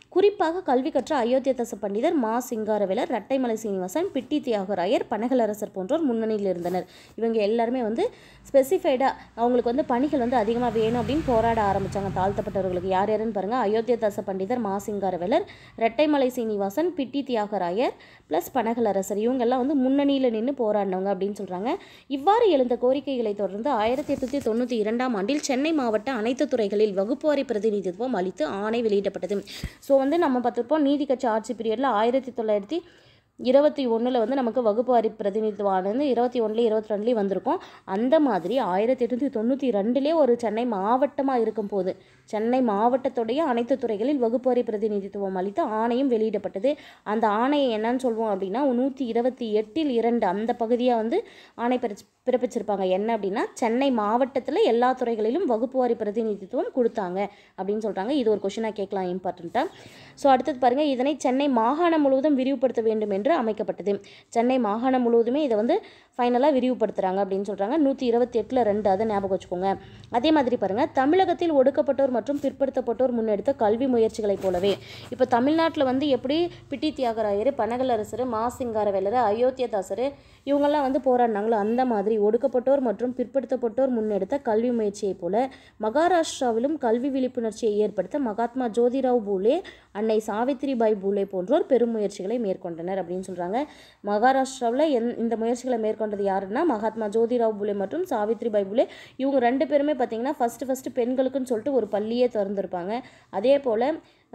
குறிப்பாக கல்வி கற்ற அயோத்தியதாச பண்டிதர் மா சிங்காரவேலர் இரட்டைமலை சீனிவாசன் பிட்டி தியாகராயர் பனகலரசர் போன்றோர் முன்னணியில் இருந்தனர் இவங்க எல்லாருமே வந்து ஸ்பெசிஃபைடாக அவங்களுக்கு வந்து பணிகள் வந்து அதிகமாக வேணும் அப்படின்னு போராட ஆரம்பித்தாங்க தாழ்த்தப்பட்டவர்களுக்கு யார் யாருன்னு பாருங்கள் அயோத்தியதாச பண்டிதர் மா சிங்காரவேலர் இரட்டைமலை சீனிவாசன் பிட்டி தியாகராயர் ப்ளஸ் பனகலரசர் இவங்கெல்லாம் வந்து முன்னணியில் நின்று போராடினவங்க அப்படின்னு சொல்கிறாங்க இவ்வாறு எழுந்த கோரிக்கைகளை தொடர்ந்து ஆயிரத்தி எட்நூற்றி தொண்ணூற்றி இரண்டாம் ஆண்டில் சென்னை மாவட்ட அனைத்து துறைகளில் வகுப்புவாரி பிரதிநிதித்துவம் அளித்து ஆணை வெளியிடப்பட்டது ஸோ வந்து நம்ம பார்த்துருப்போம் நீதி கட்சி ஆட்சி பீரியடில் ஆயிரத்தி தொள்ளாயிரத்தி இருபத்தி ஒன்றில் வந்து நமக்கு வகுப்புவாரி பிரதிநிதித்துவம் வந்து இருபத்தி ஒன்றுலேயும் இருபத்தி ரெண்டுலேயும் வந்திருக்கும் அந்த மாதிரி ஆயிரத்தி எட்நூற்றி தொண்ணூற்றி ரெண்டுலேயே ஒரு சென்னை மாவட்டமாக இருக்கும் போது சென்னை மாவட்டத்துடைய அனைத்து துறைகளில் வகுப்புவாரி பிரதிநிதித்துவம் அளித்து ஆணையம் வெளியிடப்பட்டது அந்த ஆணையை என்னன்னு சொல்லுவோம் அப்படின்னா நூற்றி இருபத்தி எட்டில் இரண்டு அந்த பகுதியாக வந்து ஆணை பிறச் பிறப்பிச்சிருப்பாங்க என்ன அப்படின்னா சென்னை மாவட்டத்தில் எல்லா துறைகளிலும் வகுப்புவாரி பிரதிநிதித்துவம் கொடுத்தாங்க அப்படின்னு சொல்கிறாங்க இது ஒரு கொஷினாக கேட்கலாம் இம்பார்ட்டண்ட்டாக ஸோ அடுத்தது பாருங்கள் இதனை சென்னை மாகாணம் முழுவதும் விரிவுபடுத்த வேண்டும் என்று அமைக்கப்பட்டது சென்னை மாகாணம் முழுவதுமே இதை வந்து ஃபைனலாக விரிவுபடுத்துகிறாங்க அப்படின்னு சொல்கிறாங்க நூற்றி இருபத்தி எட்டில் ரெண்டு அதை ஞாபகம் வச்சுக்கோங்க அதே மாதிரி பாருங்கள் தமிழகத்தில் ஒடுக்கப்பட்டோர் மற்றும் பிற்படுத்தப்பட்டோர் முன்னெடுத்த கல்வி முயற்சிகளைப் போலவே இப்போ தமிழ்நாட்டில் வந்து எப்படி பிட்டி தியாகராயர் பனகலரசர் மாசிங்காரவேலர் அயோத்தியதாசர் இவங்கெல்லாம் வந்து போராடினாங்களோ அந்த மாதிரி ஒடுக்கப்பட்டோர் மற்றும் பிற்படுத்தப்பட்டோர் முன்னெடுத்த கல்வி முயற்சியைப் போல மகாராஷ்டிராவிலும் கல்வி விழிப்புணர்ச்சியை ஏற்படுத்த மகாத்மா ஜோதிராவ் பூலே அன்னை சாவித்ரிபாய் பூலே போன்றோர் பெரும் முயற்சிகளை மேற்கொண்டனர் அப்படின்னு சொல்கிறாங்க மகாராஷ்டிராவில் எந் இந்த முயற்சிகளை மேற்கொண்டது யாருன்னா மகாத்மா ஜோதிராவ் பூலே மற்றும் சாவித்ரிபாய் பூலே இவங்க ரெண்டு பேருமே பார்த்தீங்கன்னா ஃபஸ்ட்டு ஃபஸ்ட்டு பெண்களுக்குன்னு சொல்லிட்டு ஒரு பள்ளியே திறந்திருப்பாங்க அதே போல்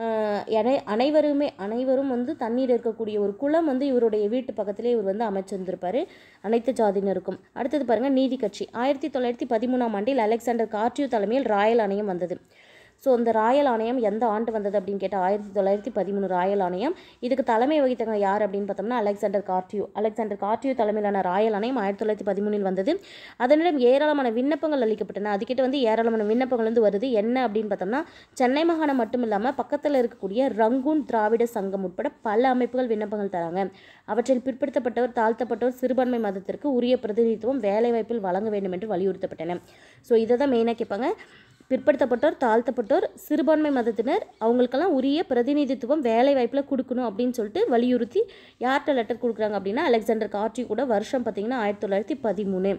அனை அனைவருமே அனைவரும் வந்து தண்ணீர் இருக்கக்கூடிய ஒரு குளம் வந்து இவருடைய வீட்டு பக்கத்திலே இவர் வந்து அமைச்சிருந்திருப்பார் அனைத்து ஜாதியினருக்கும் அடுத்தது பாருங்கள் நீதி கட்சி ஆயிரத்தி தொள்ளாயிரத்தி பதிமூணாம் ஆண்டில் அலெக்சாண்டர் கார்டியூ தலைமையில் ராயல் ஆணையம் வந்தது ஸோ இந்த ராயல் ஆணையம் எந்த ஆண்டு வந்தது அப்படின்னு கேட்டால் ஆயிரத்தி தொள்ளாயிரத்தி பதிமூணு ராயல் ஆணையம் இதுக்கு தலைமை வகித்தவங்க யார் அப்படின்னு பார்த்தோம்னா அலெக்சாண்டர் கார்டியூ அலெக்சாண்டர் கார்டியூ தலைமையிலான ராயல் ஆணையம் ஆயிரத்தி தொள்ளாயிரத்தி பதிமூணில் வந்தது அதனிடம் ஏராளமான விண்ணப்பங்கள் அளிக்கப்பட்டன அதுக்கிட்ட வந்து ஏராளமான விண்ணப்பங்கள் வந்து வருது என்ன அப்படின்னு பார்த்தோம்னா சென்னை மாகாணம் மட்டும் இல்லாமல் பக்கத்தில் இருக்கக்கூடிய ரங்கூன் திராவிட சங்கம் உட்பட பல அமைப்புகள் விண்ணப்பங்கள் தராங்க அவற்றில் பிற்படுத்தப்பட்டவர் தாழ்த்தப்பட்டவர் சிறுபான்மை மதத்திற்கு உரிய பிரதிநிதித்துவம் வேலைவாய்ப்பில் வழங்க வேண்டும் என்று வலியுறுத்தப்பட்டன ஸோ இதை தான் மெயினாக கேட்பாங்க பிற்படுத்தப்பட்டோர் தாழ்த்தப்பட்டோர் சிறுபான்மை மதத்தினர் அவங்களுக்கெல்லாம் உரிய பிரதிநிதித்துவம் வேலை வாய்ப்பில் கொடுக்கணும் அப்படின்னு சொல்லிட்டு வலியுறுத்தி யார்கிட்ட லெட்டர் கொடுக்குறாங்க அப்படின்னா அலெக்சாண்டர் கார்டி கூட வருஷம் பார்த்தீங்கன்னா ஆயிரத்தி தொள்ளாயிரத்தி பதிமூணு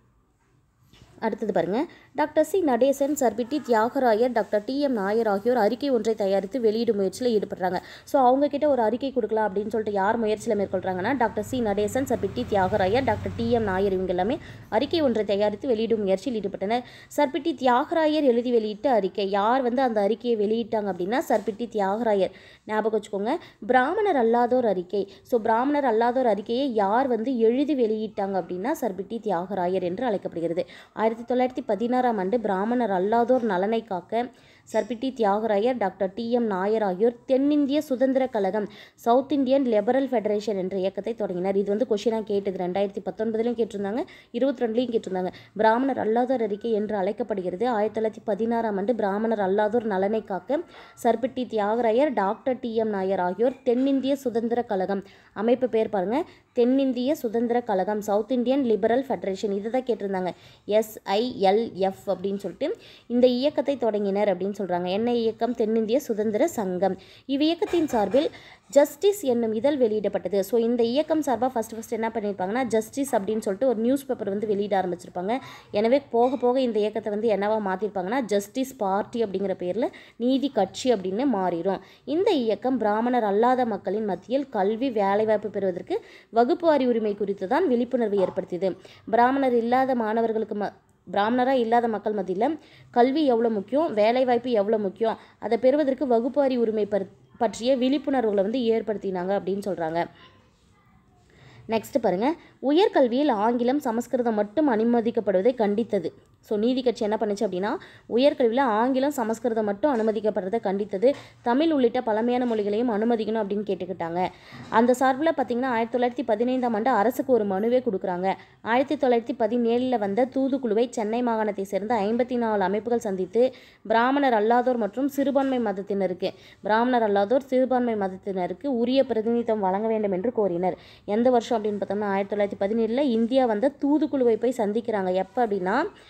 அடுத்தது பாருங்க doctor C Natesan சர்பிட்டி Thyagarayar doctor D M Nair ஆகியோர் அறிக்கை ஒன்றை தயாரித்து வெளியிடும் முயற்சியில் ஈடுபடுறாங்க ஸோ அவங்க கிட்ட ஒரு அறிக்கை கொடுக்கலாம் அப்படின்னு சொல்லிட்டு யார் முயற்சியில் மேற்கொள்கிறாங்கன்னா doctor C Natesan சர்பிட்டி Thyagarayar doctor D M Nair இவங்க எல்லாமே அறிக்கை ஒன்றை தயாரித்து வெளியிடும் முயற்சியில் ஈடுபட்டனர் சர்பிட்டி தியாகராயர் எழுதி வெளியிட்ட அறிக்கை யார் வந்து அந்த அறிக்கையை வெளியிட்டாங்க அப்படின்னா சர்பிட்டி தியாகராயர் ஞாபகம் வச்சுக்கோங்க பிராமணர் அல்லாதோர் அறிக்கை ஸோ பிராமணர் அல்லாதோர் அறிக்கையை யார் வந்து எழுதி வெளியிட்டாங்க அப்படின்னா சர்பிட்டி தியாகராயர் என்று அழைக்கப்படுகிறது ஆயிரத்தி தொள்ளாயிரத்தி பதினாறாம் ஆண்டு பிராமணர் அல்லாதோர் நலனை காக்க சர்பிட்டி Thyagarayar doctor D M Nair ஆகியோர் தென்னிந்திய சுதந்திர கழகம் சவுத் இந்தியன் லிபரல் ஃபெடரேஷன் என்ற இயக்கத்தை தொடங்கினார் இது வந்து கொஷினாக கேட்டது ரெண்டாயிரத்தி பத்தொன்பதுலையும் கேட்டிருந்தாங்க இருபத்தி ரெண்டுலையும் கேட்டிருந்தாங்க பிராமணர் அல்லாதோர் அறிக்கை என்று அழைக்கப்படுகிறது ஆயிரத்தி தொள்ளாயிரத்தி பதினாறாம் ஆண்டு பிராமணர் அல்லாதோர் நலனை காக்க சர்பிட்டி Thyagarayar doctor D M Nair ஆகியோர் தென்னிந்திய சுதந்திர கழகம் அமைப்பு பேர் பாருங்க தென்னிந்திய சுதந்திர கழகம் சவுத் இந்தியன் லிபரல் ஃபெடரேஷன் இதை தான் கேட்டிருந்தாங்க எஸ்ஐஎல்எஃப் அப்படின்னு சொல்லிட்டு இந்த இயக்கத்தை தொடங்கினர் அப்படின்னு சொல்கிறாங்க என்ன இயக்கம் தென்னிந்திய சுதந்திர சங்கம் இவ்வியக்கத்தின் சார்பில் ஜஸ்டிஸ் என்னும் இதழ் வெளியிடப்பட்டது ஸோ இந்த இயக்கம் சார்பாக ஃபஸ்ட்டு ஃபஸ்ட் என்ன பண்ணியிருப்பாங்கன்னா ஜஸ்டிஸ் அப்படின்னு சொல்லிட்டு ஒரு நியூஸ் பேப்பர் வந்து வெளியிட ஆரம்பிச்சிருப்பாங்க எனவே போக போக இந்த இயக்கத்தை வந்து என்னவா மாற்றிருப்பாங்கன்னா ஜஸ்டிஸ் பார்ட்டி அப்படிங்கிற பேரில் நீதி கட்சி அப்படின்னு மாறிடும் இந்த இயக்கம் பிராமணர் அல்லாத மக்களின் மத்தியில் கல்வி வேலைவாய்ப்பு பெறுவதற்கு வகுப்பு வாரி உரிமை குறித்து தான் விழிப்புணர்வு ஏற்படுத்தியது பிராமணர் இல்லாத மாணவர்களுக்கு ம பிராமணராக இல்லாத மக்கள் மத்தியில் கல்வி எவ்வளோ முக்கியம் வேலைவாய்ப்பு எவ்வளோ முக்கியம் அதை பெறுவதற்கு வகுப்பாரி உரிமை பர் பற்றிய விழிப்புணர்வுகளை வந்து ஏற்படுத்தினாங்க அப்படின்னு சொல்கிறாங்க நெக்ஸ்ட் பாருங்கள் உயர்கல்வியில் ஆங்கிலம் சமஸ்கிருதம் மட்டும் அனுமதிக்கப்படுவதை கண்டித்தது ஸோ நீதி கட்சி என்ன பண்ணுச்சு அப்படின்னா உயர்கல்வியில் ஆங்கிலம் சமஸ்கிருதம் மட்டும் அனுமதிக்கப்படுறதை கண்டித்தது தமிழ் உள்ளிட்ட பழமையான மொழிகளையும் அனுமதிக்கணும் அப்படின்னு கேட்டுக்கிட்டாங்க அந்த சார்பில் பார்த்திங்கன்னா ஆயிரத்தி தொள்ளாயிரத்தி பதினைந்தாம் ஆண்டு அரசுக்கு ஒரு மனுவே கொடுக்குறாங்க ஆயிரத்தி தொள்ளாயிரத்தி பதினேழில் வந்த தூதுக்குழுவை சென்னை மாகாணத்தை சேர்ந்த ஐம்பத்தி நாலு அமைப்புகள் சந்தித்து பிராமணர் அல்லாதோர் மற்றும் சிறுபான்மை மதத்தினருக்கு பிராமணர் அல்லாதோர் சிறுபான்மை மதத்தினருக்கு உரிய பிரதிநிதித்துவம் வழங்க வேண்டும் என்று கோரினர் எந்த வருஷம் அப்படின்னு பார்த்தோம்னா ஆயிரத்தி தொள்ளாயிரத்தி பதினேழில் இந்தியா வந்த தூதுக்குழுவை போய் சந்திக்கிறாங்க எப்போ அப்படின்னா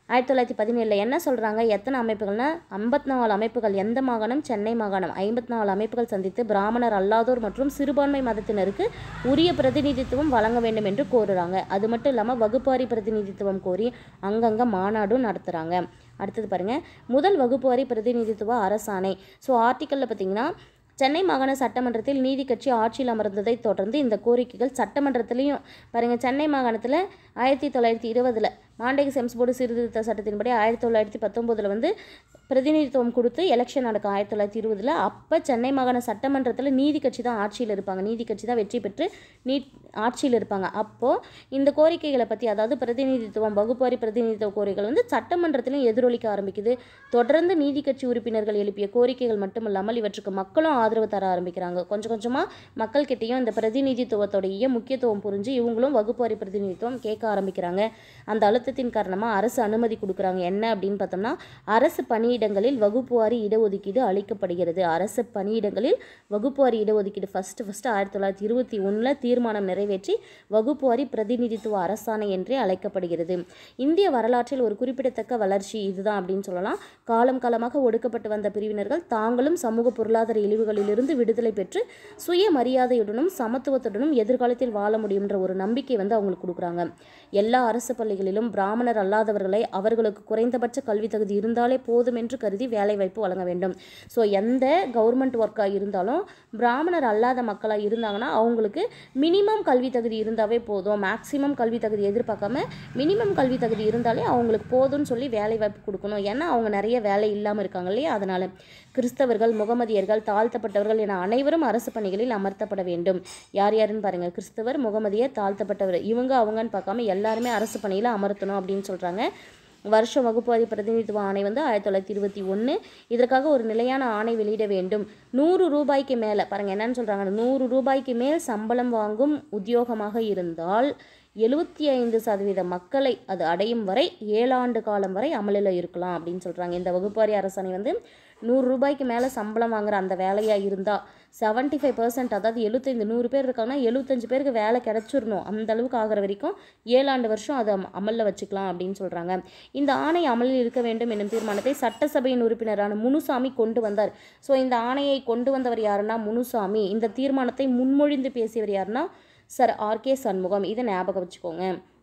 ஆயிரத்தி தொள்ளாயிரத்தி பதினேழில் என்ன சொல்கிறாங்க எத்தனை அமைப்புகள்னா ஐம்பத்தி நாலு அமைப்புகள் எந்த மாகாணம் சென்னை மாகாணம் ஐம்பத்தி நாலு அமைப்புகள் சந்தித்து பிராமணர் அல்லாதோர் மற்றும் சிறுபான்மை மதத்தினருக்கு உரிய பிரதிநிதித்துவம் வழங்க வேண்டும் என்று கோருறாங்க அது மட்டும் இல்லாமல் வகுப்பாரி பிரதிநிதித்துவம் கோரி அங்கங்கே மாநாடும் நடத்துகிறாங்க அடுத்தது பாருங்கள் முதல் வகுப்புவாரி பிரதிநிதித்துவ அரசாணை ஸோ ஆர்டிக்கலில் பார்த்தீங்கன்னா சென்னை மாகாண சட்டமன்றத்தில் நீதி கட்சி ஆட்சியில் அமர்ந்ததை தொடர்ந்து இந்த கோரிக்கைகள் சட்டமன்றத்திலையும் பாருங்கள் சென்னை மாகாணத்தில் ஆயிரத்தி தொள்ளாயிரத்தி இருபதில் மாண்டேக செம்ஸ் போர்டு சீர்திருத்த சட்டத்தின்படி ஆயிரத்தி தொள்ளாயிரத்தி பத்தொம்போதில் வந்து பிரதிநிதித்துவம் கொடுத்து எலெக்ஷன் நடக்கும் ஆயிரத்தி தொள்ளாயிரத்தி இருபதில் அப்போ சென்னை மாகாண சட்டமன்றத்தில் நீதி கட்சி தான் ஆட்சியில் இருப்பாங்க நீதி கட்சி தான் வெற்றி பெற்று நீ ஆட்சியில் இருப்பாங்க அப்போது இந்த கோரிக்கைகளை பற்றி அதாவது பிரதிநிதித்துவம் வகுப்பாரி பிரதிநிதித்துவ கோரிக்கைகள் வந்து சட்டமன்றத்திலும் எதிரொலிக்க ஆரம்பிக்குது தொடர்ந்து நீதி கட்சி உறுப்பினர்கள் எழுப்பிய கோரிக்கைகள் மட்டுமில்லாமல் இவற்றுக்கு மக்களும் ஆதரவு தர ஆரம்பிக்கிறாங்க கொஞ்சம் கொஞ்சமாக மக்கள்கிட்டையும் இந்த பிரதிநிதித்துவத்துடைய முக்கியத்துவம் புரிஞ்சு இவங்களும் வகுப்பாரி பிரதிநிதித்துவம் கேட்க ஆரம்பிக்கிறாங்க அந்த அழுத்தத்தின் காரணமாக அரசு அனுமதி கொடுக்குறாங்க என்ன அப்படின்னு பார்த்தோம்னா அரசு பணியிடங்களில் வகுப்புவாரி இடஒதுக்கீடு அளிக்கப்படுகிறது அரசு பணியிடங்களில் வகுப்புவாரி இடஒதுக்கீடு ஃபஸ்ட்டு ஃபஸ்ட்டு ஆயிரத்தி தொள்ளாயிரத்தி இருபத்தி ஒன்றில் தீர்மானம் நிறைவேற்றி வகுப்புவாரி பிரதிநிதித்துவ அரசாணை என்றே அழைக்கப்படுகிறது இந்திய வரலாற்றில் ஒரு குறிப்பிடத்தக்க வளர்ச்சி இதுதான் அப்படின்னு சொல்லலாம் காலம் காலமாக ஒடுக்கப்பட்டு வந்த பிரிவினர்கள் தாங்களும் சமூக பொருளாதார இழிவுகளிலிருந்து விடுதலை பெற்று சுய மரியாதையுடனும் சமத்துவத்துடனும் எதிர்காலத்தில் வாழ முடியுன்ற ஒரு நம்பிக்கை வந்து அவங்களுக்கு கொடுக்குறாங்க எல்லா அரசு பள்ளிகளிலும் பிராமணர் அல்லாதவர்களை அவர்களுக்கு குறைந்தபட்ச கல்வி தகுதி இருந்தாலே போதும் என்று கருதி வேலைவாய்ப்பு வழங்க வேண்டும் ஸோ எந்த கவர்மெண்ட் ஒர்க்காக இருந்தாலும் பிராமணர் அல்லாத மக்களாக இருந்தாங்கன்னா அவங்களுக்கு மினிமம் கல்வி தகுதி இருந்தாவே போதும் மேக்ஸிமம் கல்வி தகுதி எதிர்பார்க்காம மினிமம் கல்வி தகுதி இருந்தாலே அவங்களுக்கு போதும்னு சொல்லி வேலைவாய்ப்பு கொடுக்கணும் ஏன்னா அவங்க நிறைய வேலை இல்லாமல் இருக்காங்க இல்லையா அதனால் கிறிஸ்தவர்கள் முகமதியர்கள் தாழ்த்தப்பட்டவர்கள் என அனைவரும் அரசு பணிகளில் அமர்த்தப்பட வேண்டும் யார் யாருன்னு பாருங்கள் கிறிஸ்தவர் முகமதியர் தாழ்த்தப்பட்டவர் இவங்க அவங்கன்னு பார்க்காம எல்லாருமே அரசு பணியில் அமர்த்தணும் அப்படின்னு சொல்கிறாங்க வருஷம் வகுப்பாதி பிரதிநிதித்துவ ஆணை வந்து ஆயிரத்தி தொள்ளாயிரத்தி இருபத்தி ஒன்று இதற்காக ஒரு நிலையான ஆணை வெளியிட வேண்டும் நூறு ரூபாய்க்கு மேலே பாருங்கள் என்னன்னு சொல்கிறாங்க நூறு ரூபாய்க்கு மேல் சம்பளம் வாங்கும் உத்தியோகமாக இருந்தால் எழுபத்தி ஐந்து சதவீத மக்களை அது அடையும் வரை ஏழாண்டு காலம் வரை அமலில் இருக்கலாம் அப்படின்னு சொல்கிறாங்க இந்த வகுப்பாரி அரசாணை வந்து நூறு ரூபாய்க்கு மேலே சம்பளம் வாங்குற அந்த வேலையாக இருந்தால் செவன்ட்டி ஃபைவ் பர்சன்ட் அதாவது எழுபத்தைந்து நூறு பேர் இருக்காங்கன்னா எழுபத்தஞ்சு பேருக்கு வேலை கிடச்சிடணும் அந்த அளவுக்கு ஆகிற வரைக்கும் ஏழாண்டு வருஷம் அதை அமலில் வச்சுக்கலாம் அப்படின்னு சொல்கிறாங்க இந்த ஆணை அமலில் இருக்க வேண்டும் என்னும் தீர்மானத்தை சட்டசபையின் உறுப்பினரான முனுசாமி கொண்டு வந்தார் ஸோ இந்த ஆணையை கொண்டு வந்தவர் யாருன்னா முனுசாமி இந்த தீர்மானத்தை முன்மொழிந்து பேசியவர் யாருன்னா சார் ஆர்கே சண்முகம் இதை ஞாபகம் வச்சுக்கோங்க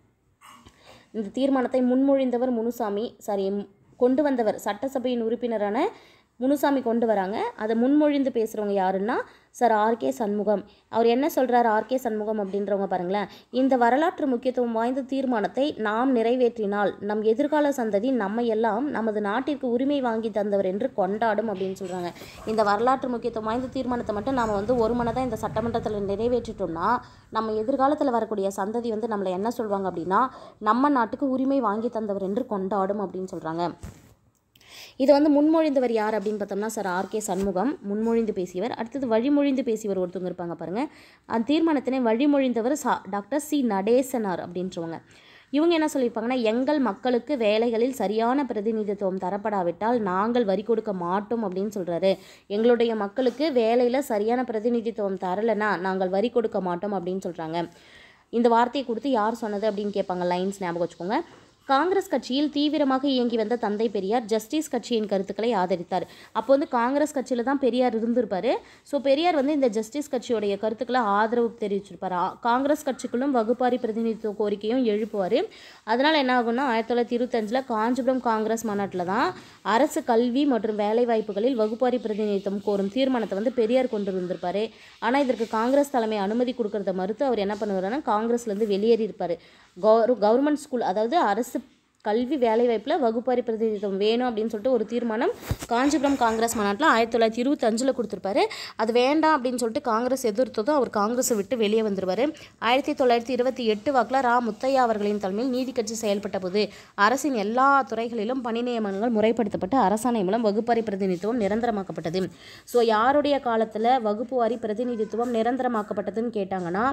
இந்த தீர்மானத்தை முன்மொழிந்தவர் முனுசாமி சாரி கொண்டு வந்தவர் சட்டசபையின் உறுப்பினரான முனுசாமி கொண்டு வராங்க அதை முன்மொழிந்து பேசுகிறவங்க யாருன்னா சார் ஆர்கே சண்முகம் அவர் என்ன சொல்கிறார் ஆர்கே சண்முகம் அப்படின்றவங்க பாருங்களேன் இந்த வரலாற்று முக்கியத்துவம் வாய்ந்த தீர்மானத்தை நாம் நிறைவேற்றினால் நம் எதிர்கால சந்ததி நம்ம எல்லாம் நமது நாட்டிற்கு உரிமை வாங்கி தந்தவர் என்று கொண்டாடும் அப்படின்னு சொல்கிறாங்க இந்த வரலாற்று முக்கியத்துவம் வாய்ந்த தீர்மானத்தை மட்டும் நாம் வந்து ஒரு மனதாக இந்த சட்டமன்றத்தில் நிறைவேற்றிட்டோம்னா நம்ம எதிர்காலத்தில் வரக்கூடிய சந்ததி வந்து நம்மளை என்ன சொல்லுவாங்க அப்படின்னா நம்ம நாட்டுக்கு உரிமை வாங்கி தந்தவர் என்று கொண்டாடும் அப்படின்னு சொல்கிறாங்க இதை வந்து முன்மொழிந்தவர் யார் அப்படின்னு பார்த்தோம்னா சார் ஆர்கே சண்முகம் முன்மொழிந்து பேசியவர் அடுத்தது வழிமொழிந்து பேசியவர் ஒருத்தவங்க இருப்பாங்க பாருங்கள் அந்த தீர்மானத்தினை வழிமொழிந்தவர் சா டாக்டர் சி நடேசனார் அப்படின்றவங்க இவங்க என்ன சொல்லியிருப்பாங்கன்னா எங்கள் மக்களுக்கு வேலைகளில் சரியான பிரதிநிதித்துவம் தரப்படாவிட்டால் நாங்கள் வரி கொடுக்க மாட்டோம் அப்படின்னு சொல்கிறாரு எங்களுடைய மக்களுக்கு வேலையில் சரியான பிரதிநிதித்துவம் தரலைன்னா நாங்கள் வரி கொடுக்க மாட்டோம் அப்படின்னு சொல்கிறாங்க இந்த வார்த்தையை கொடுத்து யார் சொன்னது அப்படின்னு கேட்பாங்க லைன்ஸ் ஞாபகம் வச்சுக்கோங்க காங்கிரஸ் கட்சியில் தீவிரமாக இயங்கி வந்த தந்தை பெரியார் ஜஸ்டிஸ் கட்சியின் கருத்துக்களை ஆதரித்தார் அப்போ வந்து காங்கிரஸ் கட்சியில் தான் பெரியார் இருந்திருப்பாரு ஸோ பெரியார் வந்து இந்த ஜஸ்டிஸ் கட்சியோடைய கருத்துக்களை ஆதரவு தெரிவிச்சிருப்பார் ஆ- காங்கிரஸ் கட்சிக்குள்ளும் வகுப்பாரி பிரதிநிதித்துவ கோரிக்கையும் எழுப்புவார் அதனால் என்ன ஆகும்னா ஆயிரத்தி தொள்ளாயிரத்தி இருபத்தஞ்சில் காஞ்சிபுரம் காங்கிரஸ் மாநாட்டில் தான் அரசு கல்வி மற்றும் வேலைவாய்ப்புகளில் வகுப்பாரி பிரதிநிதித்துவம் கோரும் தீர்மானத்தை வந்து பெரியார் கொண்டு வந்திருப்பாரு ஆனால் இதற்கு காங்கிரஸ் தலைமை அனுமதி கொடுக்கறத மறுத்து அவர் என்ன பண்ணுவாருன்னா காங்கிரஸ்லேருந்து வெளியேறி இருப்பார் கவர் கவர்மெண்ட் ஸ்கூல் அதாவது அரசு கல்வி வேலைவாய்ப்பில் வகுப்பாரி பிரதிநிதித்துவம் வேணும் அப்படின்னு சொல்லிட்டு ஒரு தீர்மானம் காஞ்சிபுரம் காங்கிரஸ் மாநாட்டில் ஆயிரத்தி தொள்ளாயிரத்தி இருபத்தஞ்சில் கொடுத்துருப்பாரு அது வேண்டாம் அப்படின்னு சொல்லிட்டு காங்கிரஸ் எதிர்த்ததும் அவர் காங்கிரஸை விட்டு வெளியே வந்துருவார் ஆயிரத்தி தொள்ளாயிரத்தி இருபத்தி எட்டு வாக்கில் ரா முத்தையா அவர்களின் தலைமையில் நீதி கட்சி செயல்பட்ட போது அரசின் எல்லா துறைகளிலும் பணி நியமனங்கள் முறைப்படுத்தப்பட்டு அரசாணை மூலம் வகுப்பாரி பிரதிநிதித்துவம் நிரந்தரமாக்கப்பட்டது ஸோ யாருடைய காலத்தில் வகுப்பு வாரி பிரதிநிதித்துவம் நிரந்தரமாக்கப்பட்டதுன்னு கேட்டாங்கன்னா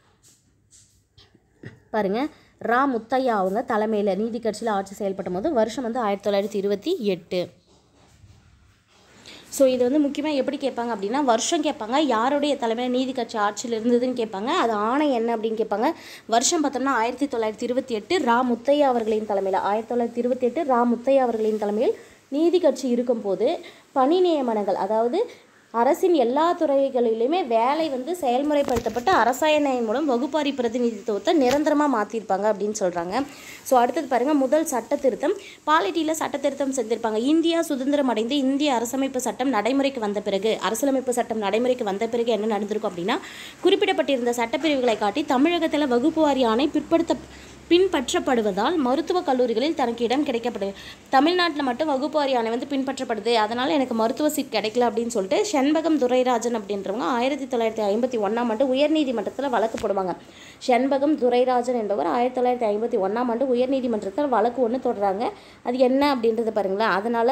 பாருங்க ரா முத்தையா அவங்க தலைமையில் நீதி கட்சியில் ஆட்சி செயல்பட்ட போது வருஷம் வந்து ஆயிரத்தி தொள்ளாயிரத்தி இருபத்தி எட்டு ஸோ இது வந்து முக்கியமாக எப்படி கேட்பாங்க அப்படின்னா வருஷம் கேட்பாங்க யாருடைய தலைமையில் நீதி கட்சி ஆட்சியில் இருந்ததுன்னு கேட்பாங்க அது ஆணை என்ன அப்படின்னு கேட்பாங்க வருஷம் பார்த்தோம்னா ஆயிரத்தி தொள்ளாயிரத்தி இருபத்தி எட்டு ரா முத்தையா அவர்களின் தலைமையில் ஆயிரத்தி தொள்ளாயிரத்தி இருபத்தி எட்டு ரா முத்தையா அவர்களின் தலைமையில் நீதி கட்சி இருக்கும்போது பணி நியமனங்கள் அதாவது அரசின் எல்லா துறைகளிலுமே வேலை வந்து செயல்முறைப்படுத்தப்பட்டு அரசாயனையின் மூலம் வகுப்பாரி பிரதிநிதித்துவத்தை நிரந்தரமாக மாற்றிருப்பாங்க அப்படின்னு சொல்கிறாங்க ஸோ அடுத்தது பாருங்கள் முதல் சட்ட திருத்தம் பாலிட்டியில் சட்ட திருத்தம் செஞ்சுருப்பாங்க இந்தியா சுதந்திரம் அடைந்து இந்திய அரசமைப்பு சட்டம் நடைமுறைக்கு வந்த பிறகு அரசியலமைப்பு சட்டம் நடைமுறைக்கு வந்த பிறகு என்ன நடந்திருக்கும் அப்படின்னா குறிப்பிடப்பட்டிருந்த சட்டப்பிரிவுகளை காட்டி தமிழகத்தில் வகுப்பு வாரி ஆணை பிற்படுத்த பின்பற்றப்படுவதால் மருத்துவக் கல்லூரிகளில் தனக்கு இடம் கிடைக்கப்படுது தமிழ்நாட்டில் மட்டும் வகுப்பு வாரியானை வந்து பின்பற்றப்படுது அதனால் எனக்கு மருத்துவ சீட் கிடைக்கல அப்படின்னு சொல்லிட்டு செண்பகம் துரைராஜன் அப்படின்றவங்க ஆயிரத்தி தொள்ளாயிரத்தி ஐம்பத்தி ஒன்றாம் ஆண்டு உயர்நீதிமன்றத்தில் வழக்கு போடுவாங்க செண்பகம் துரைராஜன் என்பவர் ஆயிரத்தி தொள்ளாயிரத்தி ஐம்பத்தி ஒன்றாம் ஆண்டு உயர்நீதிமன்றத்தில் வழக்கு ஒன்று தொடர்றாங்க அது என்ன அப்படின்றத பாருங்களேன் அதனால்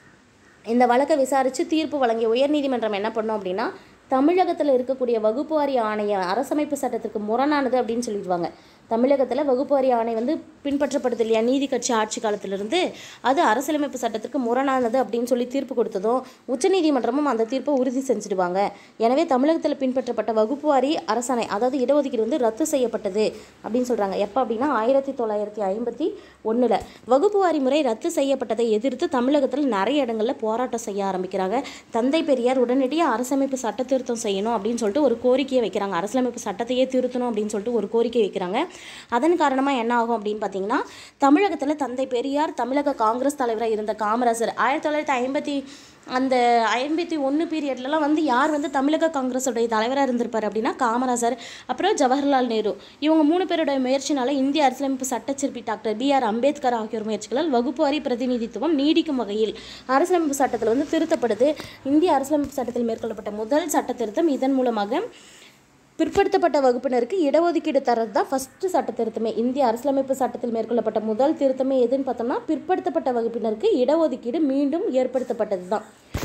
இந்த வழக்கை விசாரித்து தீர்ப்பு வழங்கிய உயர்நீதிமன்றம் என்ன பண்ணோம் அப்படின்னா தமிழகத்தில் இருக்கக்கூடிய வகுப்பு வாரி ஆணைய அரசமைப்பு சட்டத்துக்கு முரணானது அப்படின்னு சொல்லிடுவாங்க தமிழகத்தில் வகுப்பு வாரி ஆணை வந்து பின்பற்றப்படுது இல்லையா நீதி கட்சி ஆட்சி காலத்திலிருந்து அது அரசியலமைப்பு சட்டத்திற்கு முரணானது அப்படின்னு சொல்லி தீர்ப்பு கொடுத்ததும் உச்சநீதிமன்றமும் அந்த தீர்ப்பை உறுதி செஞ்சுடுவாங்க எனவே தமிழகத்தில் பின்பற்றப்பட்ட வகுப்பு வாரி அரசாணை அதாவது இடஒதுக்கீடு வந்து ரத்து செய்யப்பட்டது அப்படின்னு சொல்கிறாங்க எப்போ அப்படின்னா ஆயிரத்தி தொள்ளாயிரத்தி ஐம்பத்தி ஒன்றில் வகுப்பு வாரி முறை ரத்து செய்யப்பட்டதை எதிர்த்து தமிழகத்தில் நிறைய இடங்களில் போராட்டம் செய்ய ஆரம்பிக்கிறாங்க தந்தை பெரியார் உடனடியாக அரசமைப்பு சட்ட திருத்தம் செய்யணும் அப்படின்னு சொல்லிட்டு ஒரு கோரிக்கையை வைக்கிறாங்க அரசியலமைப்பு சட்டத்தையே திருத்தணும் அப்படின்னு சொல்லிட்டு ஒரு கோரிக்கை வைக்கிறாங்க அதன் காரணமாக என்ன ஆகும் அப்படின்னு பார்த்தீங்கன்னா தமிழகத்தில் தந்தை பெரியார் தமிழக காங்கிரஸ் தலைவராக இருந்த காமராஜர் ஆயிரத்தி தொள்ளாயிரத்தி ஐம்பத்தி அந்த ஐம்பத்தி ஒன்று பீரியட்லலாம் வந்து யார் வந்து தமிழக காங்கிரஸுடைய தலைவராக இருந்திருப்பார் அப்படின்னா காமராஜர் அப்புறம் ஜவஹர்லால் நேரு இவங்க மூணு பேரோட முயற்சினால இந்திய அரசியலமைப்பு சட்டச்சிற்பி டாக்டர் பி ஆர் அம்பேத்கர் ஆகியோர் முயற்சிகளால் வகுப்பு வாரி பிரதிநிதித்துவம் நீடிக்கும் வகையில் அரசியலமைப்பு சட்டத்தில் வந்து திருத்தப்படுது இந்திய அரசியலமைப்பு சட்டத்தில் மேற்கொள்ளப்பட்ட முதல் சட்ட திருத்தம் இதன் மூலமாக பிற்படுத்தப்பட்ட வகுப்பினருக்கு இடஒதுக்கீடு தரது தான் ஃபஸ்ட்டு சட்ட திருத்தமே இந்திய அரசியலமைப்பு சட்டத்தில் மேற்கொள்ளப்பட்ட முதல் திருத்தமே எதுன்னு பார்த்தோம்னா பிற்படுத்தப்பட்ட வகுப்பினருக்கு இடஒதுக்கீடு மீண்டும் ஏற்படுத்தப்பட்டது தான்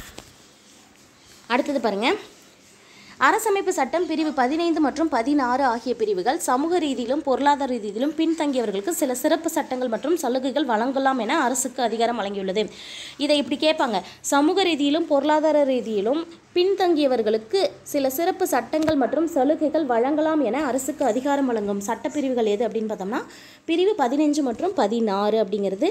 அடுத்தது பாருங்க அரசமைப்பு சட்டம் பிரிவு பதினைந்து மற்றும் பதினாறு ஆகிய பிரிவுகள் சமூக ரீதியிலும் பொருளாதார ரீதியிலும் பின்தங்கியவர்களுக்கு சில சிறப்பு சட்டங்கள் மற்றும் சலுகைகள் வழங்கலாம் என அரசுக்கு அதிகாரம் வழங்கியுள்ளது இதை இப்படி கேட்பாங்க சமூக ரீதியிலும் பொருளாதார ரீதியிலும் பின்தங்கியவர்களுக்கு சில சிறப்பு சட்டங்கள் மற்றும் சலுகைகள் வழங்கலாம் என அரசுக்கு அதிகாரம் வழங்கும் சட்டப்பிரிவுகள் எது அப்படின்னு பார்த்தோம்னா பிரிவு பதினஞ்சு மற்றும் பதினாறு அப்படிங்கிறது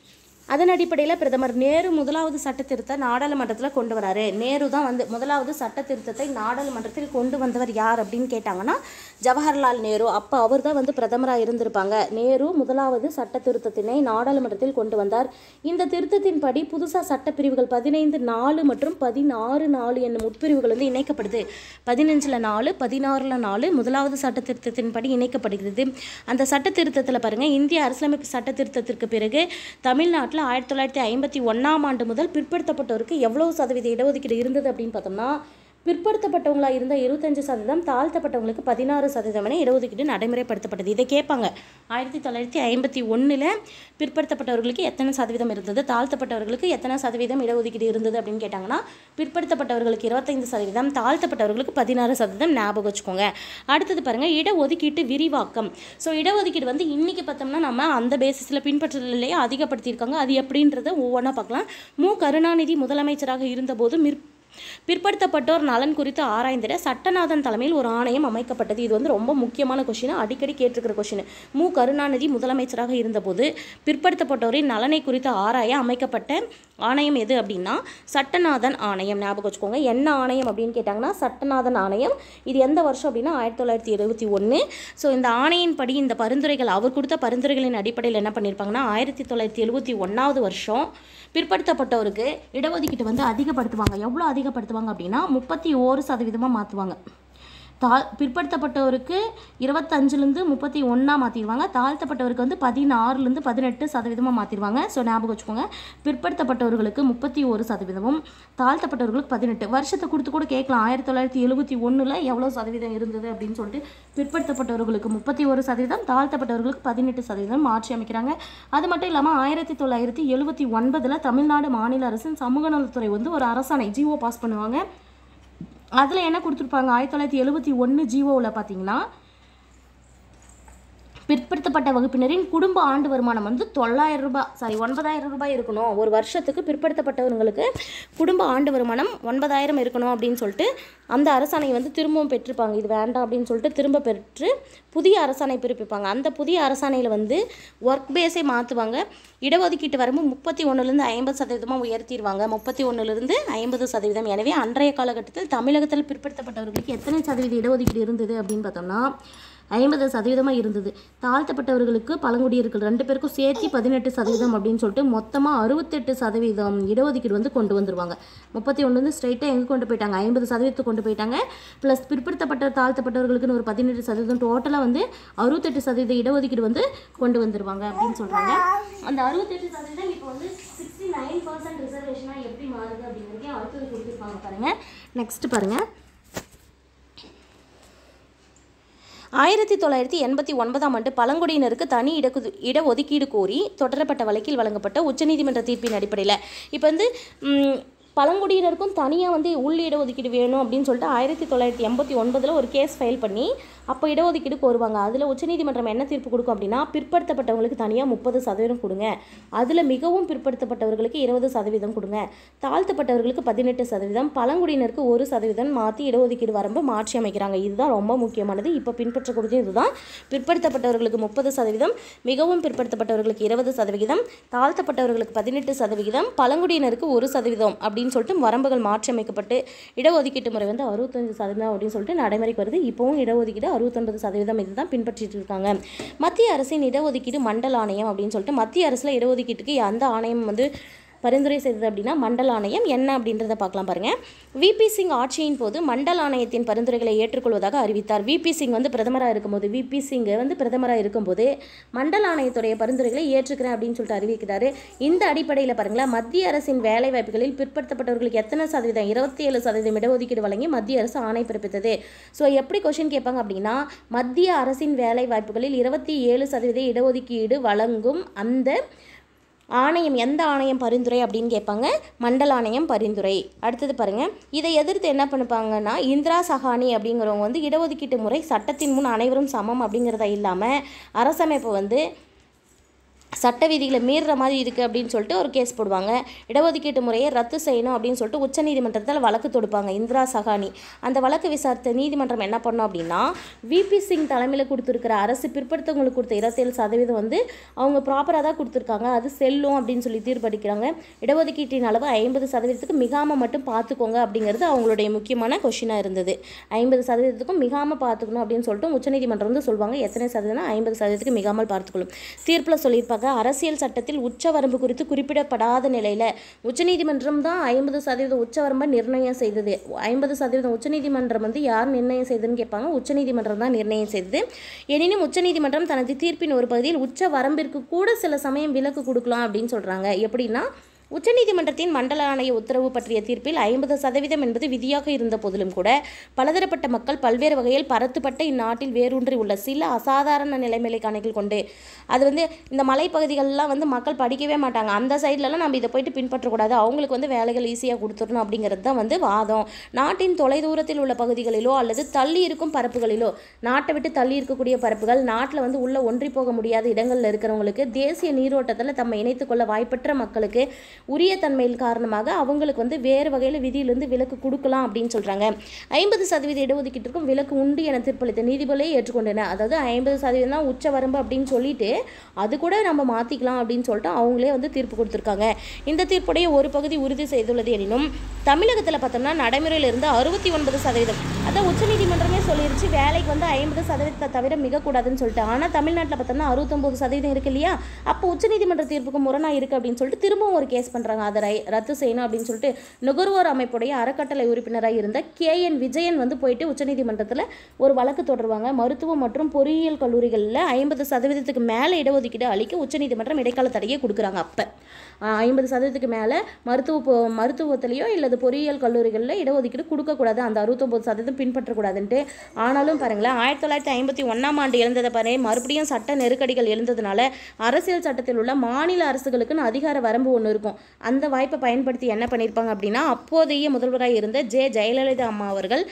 அதன் அடிப்படையில் பிரதமர் நேரு முதலாவது சட்ட திருத்த நாடாளுமன்றத்தில் கொண்டு வராரு நேரு தான் வந்து முதலாவது சட்ட திருத்தத்தை நாடாளுமன்றத்தில் கொண்டு வந்தவர் யார் அப்படின்னு கேட்டாங்கன்னா ஜவஹர்லால் நேரு அப்போ அவர் தான் வந்து பிரதமராக இருந்திருப்பாங்க நேரு முதலாவது சட்ட திருத்தத்தினை நாடாளுமன்றத்தில் கொண்டு வந்தார் இந்த திருத்தத்தின்படி புதுசாக சட்டப்பிரிவுகள் பதினைந்து நாலு மற்றும் பதினாறு நாலு என்னும் உட்பிரிவுகள் வந்து இணைக்கப்படுது பதினஞ்சில் நாலு பதினாறில் நாலு முதலாவது சட்ட திருத்தத்தின்படி இணைக்கப்படுகிறது அந்த சட்ட திருத்தத்தில் பாருங்கள் இந்திய அரசியலமைப்பு சட்ட திருத்தத்திற்கு பிறகு தமிழ்நாட்டில் ஆயிரத்தி தொள்ளாயிரத்தி ஐம்பத்தி ஒன்றாம் ஆண்டு முதல் பிற்படுத்தப்பட்டோருக்கு எவ்வளவு சதவீத இடஒதுக்கீடு இருந்தது அப்படின்னு பார்த்தோம்னா பிற்படுத்தப்பட்டவங்களா இருந்த இருபத்தஞ்சு சதவீதம் தாழ்த்தப்பட்டவங்களுக்கு பதினாறு சதவீதம் என இடஒதுக்கீடு நடைமுறைப்படுத்தப்பட்டது இதை கேட்பாங்க ஆயிரத்தி தொள்ளாயிரத்தி ஐம்பத்தி ஒன்றில் பிற்படுத்தப்பட்டவர்களுக்கு எத்தனை சதவீதம் இருந்தது தாழ்த்தப்பட்டவர்களுக்கு எத்தனை சதவீதம் இடஒதுக்கீடு இருந்தது அப்படின்னு கேட்டாங்கன்னா பிற்படுத்தப்பட்டவர்களுக்கு இருபத்தைந்து சதவீதம் தாழ்த்தப்பட்டவர்களுக்கு பதினாறு சதவீதம் ஞாபகம் வச்சுக்கோங்க அடுத்தது பாருங்கள் இடஒதுக்கீட்டு விரிவாக்கம் ஸோ இடஒதுக்கீடு வந்து இன்றைக்கி பார்த்தோம்னா நம்ம அந்த பேசிஸில் பின்பற்றலையே அதிகப்படுத்தியிருக்காங்க அது எப்படின்றத ஒவ்வொன்றா பார்க்கலாம் மு கருணாநிதி முதலமைச்சராக இருந்தபோது மிற் பிற்படுத்தப்பட்டோர் நலன் குறித்து ஆராய்ந்திட சட்டநாதன் தலைமையில் ஒரு ஆணையம் அமைக்கப்பட்டது இது வந்து ரொம்ப முக்கியமான கொஷின் அடிக்கடி கேட்டிருக்கிற கொஷின் மு கருணாநிதி முதலமைச்சராக இருந்தபோது பிற்படுத்தப்பட்டோரின் நலனை குறித்து ஆராய அமைக்கப்பட்ட ஆணையம் எது அப்படின்னா சட்டநாதன் ஆணையம் ஞாபகம் வச்சுக்கோங்க என்ன ஆணையம் அப்படின்னு கேட்டாங்கன்னா சட்டநாதன் ஆணையம் இது எந்த வருஷம் அப்படின்னா ஆயிரத்தி தொள்ளாயிரத்தி எழுபத்தி ஒன்று ஸோ இந்த ஆணையின்படி இந்த பரிந்துரைகள் அவர் கொடுத்த பரிந்துரைகளின் அடிப்படையில் என்ன பண்ணியிருப்பாங்கன்னா ஆயிரத்தி தொள்ளாயிரத்தி எழுபத்தி ஒன்றாவது வருஷம் பிற்படுத்தப்பட்டவருக்கு இடஒதுக்கீட்டு வந்து அதிகப்படுத்துவாங்க எவ்வளோ அதிகப்படுத்துவாங்க அப்படின்னா முப்பத்தி ஓரு சதவீதமாக மாற்றுவாங்க தா பிற்படுத்தப்பட்டவருக்கு இருபத்தஞ்சிலேருந்து முப்பத்தி ஒன்றா மாற்றிடுவாங்க தாழ்த்தப்பட்டவருக்கு வந்து பதினாறுலேருந்து பதினெட்டு சதவீதமாக மாற்றிடுவாங்க ஸோ ஞாபகம் வச்சுக்கோங்க பிற்படுத்தப்பட்டவர்களுக்கு முப்பத்தி ஒரு சதவீதமும் தாழ்த்தப்பட்டவர்களுக்கு பதினெட்டு வருஷத்தை கொடுத்து கூட கேட்கலாம் ஆயிரத்தி தொள்ளாயிரத்தி எழுபத்தி ஒன்றில் எவ்வளோ சதவீதம் இருந்தது அப்படின்னு சொல்லிட்டு பிற்படுத்தப்பட்டவர்களுக்கு முப்பத்தி ஒரு சதவீதம் தாழ்த்தப்பட்டவர்களுக்கு பதினெட்டு சதவீதம் மாற்றி அமைக்கிறாங்க அது மட்டும் இல்லாமல் ஆயிரத்தி தொள்ளாயிரத்தி எழுபத்தி ஒன்பதில் தமிழ்நாடு மாநில அரசின் சமூக நலத்துறை வந்து ஒரு அரசாணை ஜிஓ பாஸ் பண்ணுவாங்க அதில் என்ன கொடுத்துருப்பாங்க ஆயிரத்தி தொள்ளாயிரத்தி எழுபத்தி ஒன்று ஜிஓவில் பார்த்தீங்கன்னா பிற்படுத்தப்பட்ட வகுப்பினரின் குடும்ப ஆண்டு வருமானம் வந்து தொள்ளாயிரம் ரூபாய் சாரி ஒன்பதாயிரம் ரூபாய் இருக்கணும் ஒரு வருஷத்துக்கு பிற்படுத்தப்பட்டவங்களுக்கு குடும்ப ஆண்டு வருமானம் ஒன்பதாயிரம் இருக்கணும் அப்படின்னு சொல்லிட்டு அந்த அரசாணையை வந்து திரும்பவும் பெற்றிருப்பாங்க இது வேண்டாம் அப்படின்னு சொல்லிட்டு திரும்ப பெற்று புதிய அரசாணை பிறப்பிப்பாங்க அந்த புதிய அரசாணையில் வந்து ஒர்க் பேஸை மாற்றுவாங்க இடஒதுக்கீட்டு வரம்பு முப்பத்தி ஒன்றுலேருந்து ஐம்பது சதவீதமாக உயர்த்திடுவாங்க முப்பத்தி ஒன்றுலேருந்து ஐம்பது சதவீதம் எனவே அன்றைய காலகட்டத்தில் தமிழகத்தில் பிற்படுத்தப்பட்டவர்களுக்கு எத்தனை சதவீத இடஒதுக்கீடு இருந்தது அப்படின்னு பார்த்தோம்னா ஐம்பது சதவீதமாக இருந்தது தாழ்த்தப்பட்டவர்களுக்கு பழங்குடியிர்கள் ரெண்டு பேருக்கும் சேர்த்து பதினெட்டு சதவீதம் அப்படின்னு சொல்லிட்டு மொத்தமாக அறுபத்தெட்டு சதவீதம் இடஒதுக்கீடு வந்து கொண்டு வந்துருவாங்க முப்பத்தி ஒன்று வந்து ஸ்ட்ரைட்டாக எங்கே கொண்டு போயிட்டாங்க ஐம்பது சதவீதத்துக்கு கொண்டு போயிட்டாங்க ப்ளஸ் பிற்படுத்தப்பட்ட தாழ்த்தப்பட்டவர்களுக்குன்னு ஒரு பதினெட்டு சதவீதம் டோட்டலாக வந்து அறுபத்தெட்டு சதவீத இடஒதுக்கீடு வந்து கொண்டு வந்துருவாங்க அப்படின்னு சொல்கிறாங்க அந்த அறுபத்தெட்டு சதவீதம் இப்போ வந்து சிக்ஸ்டி நைன் பர்சன்ட் ரிசர்வேஷனாக எப்படி மாறுது அப்படிங்கிறதையும் அடுத்தது கொடுத்துருப்பாங்க பாருங்கள் நெக்ஸ்ட் பாருங்கள் ஆயிரத்தி தொள்ளாயிரத்தி எண்பத்தி ஒன்பதாம் ஆண்டு பழங்குடியினருக்கு தனி இட இடஒதுக்கீடு கோரி தொடரப்பட்ட வழக்கில் வழங்கப்பட்ட உச்சநீதிமன்ற தீர்ப்பின் அடிப்படையில் இப்போ வந்து ம், பழங்குடியினருக்கும் தனியாக வந்து உள் இடஒதுக்கீடு வேணும் அப்படின்னு சொல்லிட்டு ஆயிரத்தி தொள்ளாயிரத்தி எண்பத்தி ஒன்பதில் ஒரு கேஸ் ஃபைல் பண்ணி அப்போ இடஒதுக்கீடு கோருவாங்க அதில் உச்சநீதிமன்றம் என்ன தீர்ப்பு கொடுக்கும் அப்படின்னா பிற்படுத்தப்பட்டவங்களுக்கு தனியாக முப்பது சதவீதம் கொடுங்க அதில் மிகவும் பிற்படுத்தப்பட்டவர்களுக்கு இருபது சதவீதம் கொடுங்க தாழ்த்தப்பட்டவர்களுக்கு பதினெட்டு சதவீதம் பழங்குடியினருக்கு ஒரு சதவீதம் மாற்றி இடஒதுக்கீடு வரம்பு மாற்றி அமைக்கிறாங்க இதுதான் ரொம்ப முக்கியமானது இப்போ பின்பற்றக்கூடியது இதுதான் பிற்படுத்தப்பட்டவர்களுக்கு முப்பது சதவீதம் மிகவும் பிற்படுத்தப்பட்டவர்களுக்கு இருபது சதவிகிதம் தாழ்த்தப்பட்டவர்களுக்கு பதினெட்டு சதவிகிதம் பழங்குடியினருக்கு ஒரு சதவீதம் அப்படின்னு சொல்லிட்டு வரம்புகள் மாற்றி அமைக்கப்பட்டு இடஒதுக்கீட்டு முறை வந்து அறுபத்தஞ்சு சதவீதம் அப்படின்னு சொல்லிட்டு நடைமுறைக்கு வருது இப்போவும் இடஒதுக்கீடு அறுபத்தொன்பது சதவீதம் இதுதான் பின்பற்றிட்டு இருக்காங்க மத்திய அரசின் இடஒதுக்கீடு மண்டல ஆணையம் அப்படின்னு சொல்லிட்டு மத்திய அரசில் இடஒதுக்கீட்டுக்கு அந்த ஆணையம் வந்து பரிந்துரை செய்தது அப்படின்னா மண்டல ஆணையம் என்ன அப்படின்றத பார்க்கலாம் பாருங்க விபி சிங் ஆட்சியின் போது மண்டல ஆணையத்தின் பரிந்துரைகளை ஏற்றுக்கொள்வதாக அறிவித்தார் விபி சிங் வந்து பிரதமராக இருக்கும்போது விபி சிங் வந்து பிரதமராக இருக்கும்போது மண்டல ஆணையத்துடைய பரிந்துரைகளை ஏற்றுக்கிறேன் அப்படின்னு சொல்லிட்டு அறிவிக்கிறாரு இந்த அடிப்படையில் பாருங்களேன் மத்திய அரசின் வேலை வாய்ப்புகளில் பிற்படுத்தப்பட்டவர்களுக்கு எத்தனை சதவீதம் இருபத்தி ஏழு சதவீதம் இடஒதுக்கீடு வழங்கி மத்திய அரசு ஆணை பிறப்பித்தது ஸோ எப்படி கொஷின் கேட்பாங்க அப்படின்னா மத்திய அரசின் வேலை வாய்ப்புகளில் இருபத்தி ஏழு சதவீத இடஒதுக்கீடு வழங்கும் அந்த ஆணையம் எந்த ஆணையம் பரிந்துரை அப்படின்னு கேட்பாங்க மண்டல ஆணையம் பரிந்துரை அடுத்தது பாருங்க இதை எதிர்த்து என்ன பண்ணுப்பாங்கன்னா இந்திரா சஹானி அப்படிங்கிறவங்க வந்து இடஒதுக்கீட்டு முறை சட்டத்தின் முன் அனைவரும் சமம் அப்படிங்கிறத இல்லாமல் அரசமைப்பு வந்து சட்ட விதிகளை மீறுற மாதிரி இருக்குது அப்படின்னு சொல்லிட்டு ஒரு கேஸ் போடுவாங்க இடஒதுக்கீட்டு முறையை ரத்து செய்யணும் அப்படின்னு சொல்லிட்டு உச்சநீதிமன்றத்தில் வழக்கு தொடுப்பாங்க இந்திரா சகானி அந்த வழக்கு விசாரித்த நீதிமன்றம் என்ன பண்ணோம் அப்படின்னா விபி சிங் தலைமையில் கொடுத்துருக்கிற அரசு பிற்படுத்தவங்களுக்கு கொடுத்த இருபத்தேழு சதவீதம் வந்து அவங்க ப்ராப்பராக தான் கொடுத்துருக்காங்க அது செல்லும் அப்படின்னு சொல்லி தீர்ப்பளிக்கிறாங்க இடஒதுக்கீட்டின் அளவு ஐம்பது சதவீதத்துக்கு மிகாமல் மட்டும் பார்த்துக்கோங்க அப்படிங்கிறது அவங்களுடைய முக்கியமான கொஷினாக இருந்தது ஐம்பது சதவீதத்துக்கும் மிகாமல் பார்த்துக்கணும் அப்படின்னு சொல்லிட்டு உச்சநீதிமன்றம் வந்து சொல்லுவாங்க எத்தனை சதவீதம் ஐம்பது சதவீதத்துக்கு மிகாமல் பார்த்துக்கொள்ளும் தீர்ப்பில் சொல்லியிருப்பாங்க அரசியல் சட்டத்தில் உச்சவரம்பு குறித்து குறிப்பிடப்படாத நிலையில் உச்சநீதிமன்றம் தான் ஐம்பது சதவீத உச்சவரம்பை நிர்ணயம் செய்தது ஐம்பது சதவீதம் உச்சநீதிமன்றம் வந்து யார் நிர்ணயம் செய்ததுன்னு கேட்பாங்க உச்சநீதிமன்றம் தான் நிர்ணயம் செய்தது எனினும் உச்சநீதிமன்றம் தனது தீர்ப்பின் ஒரு பகுதியில் உச்ச வரம்பிற்கு கூட சில சமயம் விலக்கு கொடுக்கலாம் அப்படின்னு சொல்கிறாங்க எப்படின்னா உச்சநீதிமன்றத்தின் மண்டல ஆணைய உத்தரவு பற்றிய தீர்ப்பில் ஐம்பது சதவீதம் என்பது விதியாக இருந்த போதிலும் கூட பலதரப்பட்ட மக்கள் பல்வேறு வகையில் பரத்துப்பட்ட இந்நாட்டில் வேரூன்றி உள்ள சில அசாதாரண நிலைமைகளை கணக்கில் கொண்டு அது வந்து இந்த மலைப்பகுதிகளெலாம் வந்து மக்கள் படிக்கவே மாட்டாங்க அந்த சைட்லலாம் நம்ம இதை போயிட்டு பின்பற்றக்கூடாது அவங்களுக்கு வந்து வேலைகள் ஈஸியாக கொடுத்துடணும் அப்படிங்கிறது தான் வந்து வாதம் நாட்டின் தொலைதூரத்தில் உள்ள பகுதிகளிலோ அல்லது தள்ளி இருக்கும் பரப்புகளிலோ நாட்டை விட்டு தள்ளி இருக்கக்கூடிய பரப்புகள் நாட்டில் வந்து உள்ள ஒன்றி போக முடியாத இடங்களில் இருக்கிறவங்களுக்கு தேசிய நீரோட்டத்தில் தம்மை இணைத்துக் கொள்ள வாய்ப்பற்ற மக்களுக்கு உரிய தன்மையில் காரணமாக அவங்களுக்கு வந்து வேறு வகையில் விதியிலிருந்து விலக்கு கொடுக்கலாம் அப்படின்னு சொல்கிறாங்க ஐம்பது சதவீத இடஒதுக்கீட்டிற்கும் விலக்கு உண்டு என தீர்ப்பளித்த நீதிபதியை ஏற்றுக்கொண்டன அதாவது ஐம்பது சதவீதம் தான் உச்ச வரம்பு அப்படின்னு சொல்லிட்டு அது கூட நம்ம மாற்றிக்கலாம் அப்படின்னு சொல்லிட்டு அவங்களே வந்து தீர்ப்பு கொடுத்துருக்காங்க இந்த தீர்ப்புடைய ஒரு பகுதி உறுதி செய்துள்ளது எனினும் தமிழகத்தில் பார்த்தோம்னா நடைமுறையில் இருந்து அறுபத்தி ஒன்பது சதவீதம் அதான் உச்சநீதிமன்றமே சொல்லிருச்சு வேலைக்கு வந்து ஐம்பது சதவீதத்தை தவிர மிகக்கூடாதுன்னு சொல்லிட்டு ஆனால் தமிழ்நாட்டில் பார்த்தோம்னா அறுபத்தொம்பது சதவீதம் இருக்கு இல்லையா அப்போ உச்சநீதிமன்ற தீர்ப்புக்கு முரணாக இருக்குது அப்படின்னு சொல்லிட்டு திரும்பவும் ஒரு கேஸ் பண்ணுறாங்க அதை ரை- ரத்து செய்யணும் அப்படின்னு சொல்லிட்டு நுகர்வோர் அமைப்புடைய அறக்கட்டளை உறுப்பினராக இருந்த கே என் விஜயன் வந்து போயிட்டு உச்சநீதிமன்றத்தில் ஒரு வழக்கு தொடருவாங்க மருத்துவம் மற்றும் பொறியியல் கல்லூரிகளில் ஐம்பது சதவீதத்துக்கு மேலே இடஒதுக்கீடு அளிக்க உச்சநீதிமன்றம் இடைக்கால தடையை கொடுக்குறாங்க அப்போ ஐம்பது சதவீதத்துக்கு மேலே மருத்துவ பொ- மருத்துவத்திலையோ இல்லது பொறியியல் கல்லூரிகளில் இடஒதுக்கீடு கொடுக்கக்கூடாது அந்த அறுபத்தொம்பது சதவீதம் பின்பற்றக்கூடாதுன்ட்டு ஆனாலும் பாருங்களேன் ஆயிரத்தி தொள்ளாயிரத்தி ஐம்பத்தி ஒன்றாம் ஆண்டு எழுந்ததை பாரு மறுபடியும் சட்ட நெருக்கடிகள் எழுந்ததுனால அரசியல் சட்டத்தில் உள்ள மாநில அரசுகளுக்குன்னு அதிகார வரம்பு ஒன்று இருக்கும் அந்த வாய்ப்பை பயன்படுத்தி என்ன பண்ணியிருப்பாங்க அப்படின்னா அப்போதைய முதல்வராக இருந்த ஜெ ஜெயலலிதா அம்மா அவர்கள்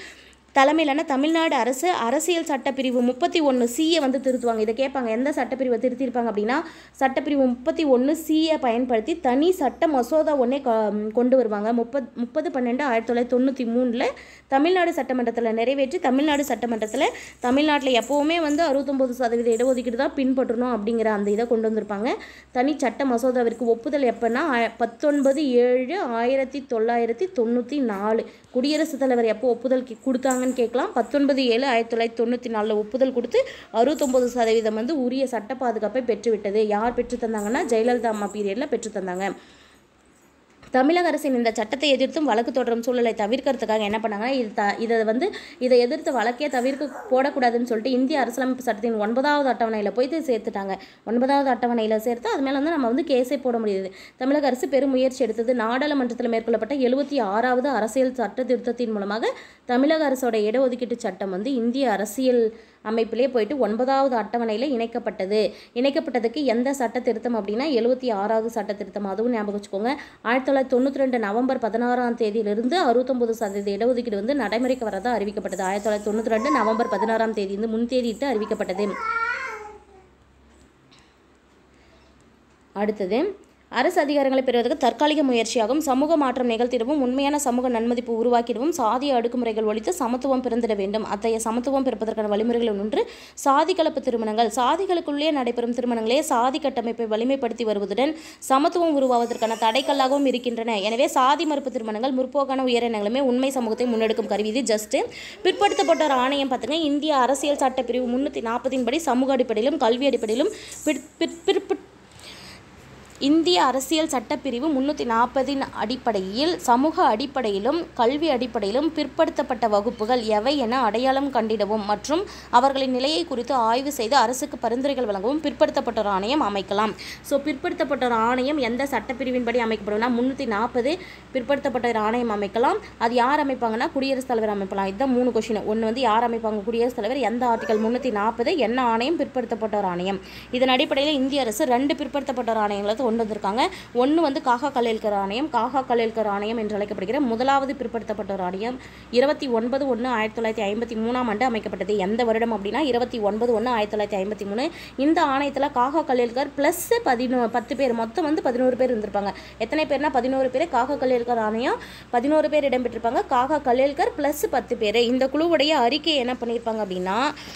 தலைமையிலான தமிழ்நாடு அரசு அரசியல் சட்டப்பிரிவு முப்பத்தி ஒன்று சியை வந்து திருத்துவாங்க இதை கேட்பாங்க எந்த சட்டப்பிரிவை திருத்திருப்பாங்க அப்படின்னா சட்டப்பிரிவு முப்பத்தி ஒன்று சியை பயன்படுத்தி தனி சட்ட மசோதா ஒன்றே கொண்டு வருவாங்க முப்பத் முப்பது பன்னெண்டு ஆயிரத்தி தொள்ளாயிரத்தி தொண்ணூற்றி மூணில் தமிழ்நாடு சட்டமன்றத்தில் நிறைவேற்றி தமிழ்நாடு சட்டமன்றத்தில் தமிழ்நாட்டில் எப்போவுமே வந்து அறுபத்தொம்போது சதவீத இடஒதுக்கீடு தான் பின்பற்றணும் அப்படிங்கிற அந்த இதை கொண்டு வந்திருப்பாங்க தனி சட்ட மசோதாவிற்கு ஒப்புதல் எப்போன்னா ஆய- பத்தொன்பது ஏழு ஆயிரத்தி தொள்ளாயிரத்தி தொண்ணூற்றி நாலு குடியரசுத் தலைவர் எப்போ ஒப்புதல் கி- கொடுத்தாங்கன்னு கேட்கலாம் பத்தொன்பது ஏழு ஆயிரத்தி தொள்ளாயிரத்தி தொண்ணூற்றி நாலில் ஒப்புதல் கொடுத்து அறுபத்தொம்போது சதவீதம் வந்து உரிய சட்ட பாதுகாப்பை பெற்றுவிட்டது யார் பெற்று தந்தாங்கன்னா ஜெயலலிதா அம்மா பீரியடில் பெற்று தந்தாங்க தமிழக அரசின் இந்த சட்டத்தை எதிர்த்தும் வழக்கு தொடரும் சூழலை தவிர்க்கிறதுக்காக என்ன பண்ணாங்கன்னா இது த இதை வந்து இதை எதிர்த்து வழக்கே தவிர்க்க போடக்கூடாதுன்னு சொல்லிட்டு இந்திய அரசியலமைப்பு சட்டத்தின் ஒன்பதாவது அட்டவணையில் போய் இது சேர்த்துட்டாங்க ஒன்பதாவது அட்டவணையில் சேர்த்து அது மேலே வந்து நம்ம வந்து கேஸே போட முடியுது தமிழக அரசு பெரும் முயற்சி எடுத்தது நாடாளுமன்றத்தில் மேற்கொள்ளப்பட்ட எழுபத்தி ஆறாவது அரசியல் சட்ட திருத்தத்தின் மூலமாக தமிழக அரசோட இடஒதுக்கீட்டு சட்டம் வந்து இந்திய அரசியல் அமைப்பிலே போயிட்டு ஒன்பதாவது அட்டவணையில் இணைக்கப்பட்டது இணைக்கப்பட்டதுக்கு எந்த சட்ட திருத்தம் அப்படின்னா எழுபத்தி ஆறாவது சட்ட திருத்தம் அதுவும் ஞாபகம் வச்சுக்கோங்க ஆயிரத்தி தொள்ளாயிரத்தி தொண்ணூற்றி ரெண்டு நவம்பர் பதினாறாம் தேதியிலிருந்து அறுபத்தொம்பது சதவீத இடஒதுக்கீடு வந்து நடைமுறைக்கு வரதா அறிவிக்கப்பட்டது ஆயிரத்தி தொள்ளாயிரத்தி தொண்ணூற்றி ரெண்டு நவம்பர் பதினாறாம் தேதி வந்து முன்தேதியிட்டு அறிவிக்கப்பட்டது அடுத்தது அரசு அதிகாரங்களை பெறுவதற்கு தற்காலிக முயற்சியாகும் சமூக மாற்றம் நிகழ்த்திடவும் உண்மையான சமூக நன்மதிப்பு உருவாக்கிடவும் சாதிய அடுக்குமுறைகள் ஒழித்து சமத்துவம் பிறந்திட வேண்டும் அத்தகைய சமத்துவம் பிறப்பதற்கான வழிமுறைகள் ஒன்று சாதி கலப்பு திருமணங்கள் சாதிகளுக்குள்ளே நடைபெறும் திருமணங்களே சாதி கட்டமைப்பை வலிமைப்படுத்தி வருவதுடன் சமத்துவம் உருவாவதற்கான தடைக்கல்லாகவும் இருக்கின்றன எனவே சாதி மறுப்பு திருமணங்கள் முற்போக்கான உயரினங்களுமே உண்மை சமூகத்தை முன்னெடுக்கும் கருவி இது ஜஸ்ட் பிற்படுத்தப்பட்டோர் ஆணையம் பார்த்துங்க இந்திய அரசியல் சட்ட பிரிவு முன்னூற்றி நாற்பதின் படி சமூக அடிப்படையிலும் கல்வி அடிப்படையிலும் பிற்- பிற்- பிற்ப இந்திய அரசியல் சட்டப்பிரிவு முன்னூற்றி நாற்பதின் அடிப்படையில் சமூக அடிப்படையிலும் கல்வி அடிப்படையிலும் பிற்படுத்தப்பட்ட வகுப்புகள் எவை என அடையாளம் கண்டிடவும் மற்றும் அவர்களின் நிலையை குறித்து ஆய்வு செய்து அரசுக்கு பரிந்துரைகள் வழங்கவும் பிற்படுத்தப்பட்டோர் ஆணையம் அமைக்கலாம் ஸோ பிற்படுத்தப்பட்டோர் ஆணையம் எந்த சட்டப்பிரிவின்படி அமைக்கப்படும்னா முன்னூற்றி நாற்பது பிற்படுத்தப்பட்டோர் ஆணையம் அமைக்கலாம் அது யார் அமைப்பாங்கன்னா குடியரசுத் தலைவர் அமைக்கலாம் இதுதான் மூணு கொஷின் ஒன்று வந்து யார் அமைப்பாங்க குடியரசுத் தலைவர் எந்த ஆர்டிகல் முன்னூற்றி நாற்பது என்ன ஆணையம் பிற்படுத்தப்பட்டோர் ஆணையம் இதன் அடிப்படையில் இந்திய அரசு ரெண்டு பிற்படுத்தப்பட்டோர் ஆணையங்களை கொண்டு வந்திருக்காங்க ஒன்று வந்து காகா கலேல்கர் ஆணையம் காகா கலேல்கர் ஆணையம் என்று அழைக்கப்படுகிற முதலாவது பிற்படுத்தப்பட்டோர் ஆணையம் இருபத்தி ஒன்பது ஒன்று ஆயிரத்தி தொள்ளாயிரத்தி ஐம்பத்தி மூணாம் ஆண்டு அமைக்கப்பட்டது எந்த வருடம் அப்படின்னா இருபத்தி ஒன்பது ஒன்று ஆயிரத்தி தொள்ளாயிரத்தி ஐம்பத்தி மூணு இந்த ஆணையத்தில் காகா கலேல்கர் ப்ளஸ் பதினோ பத்து பேர் மொத்தம் வந்து பதினோரு பேர் இருந்திருப்பாங்க எத்தனை பேர்னா பதினோரு பேர் காகா கலேல்கர் ஆணையம் பதினோரு பேர் இடம்பெற்றிருப்பாங்க காகா கலேல்கர் ப்ளஸ் பத்து பேர் இந்த குழுவுடைய அறிக்கை என்ன பண்ணியிருப்பாங்க அப்படின்னா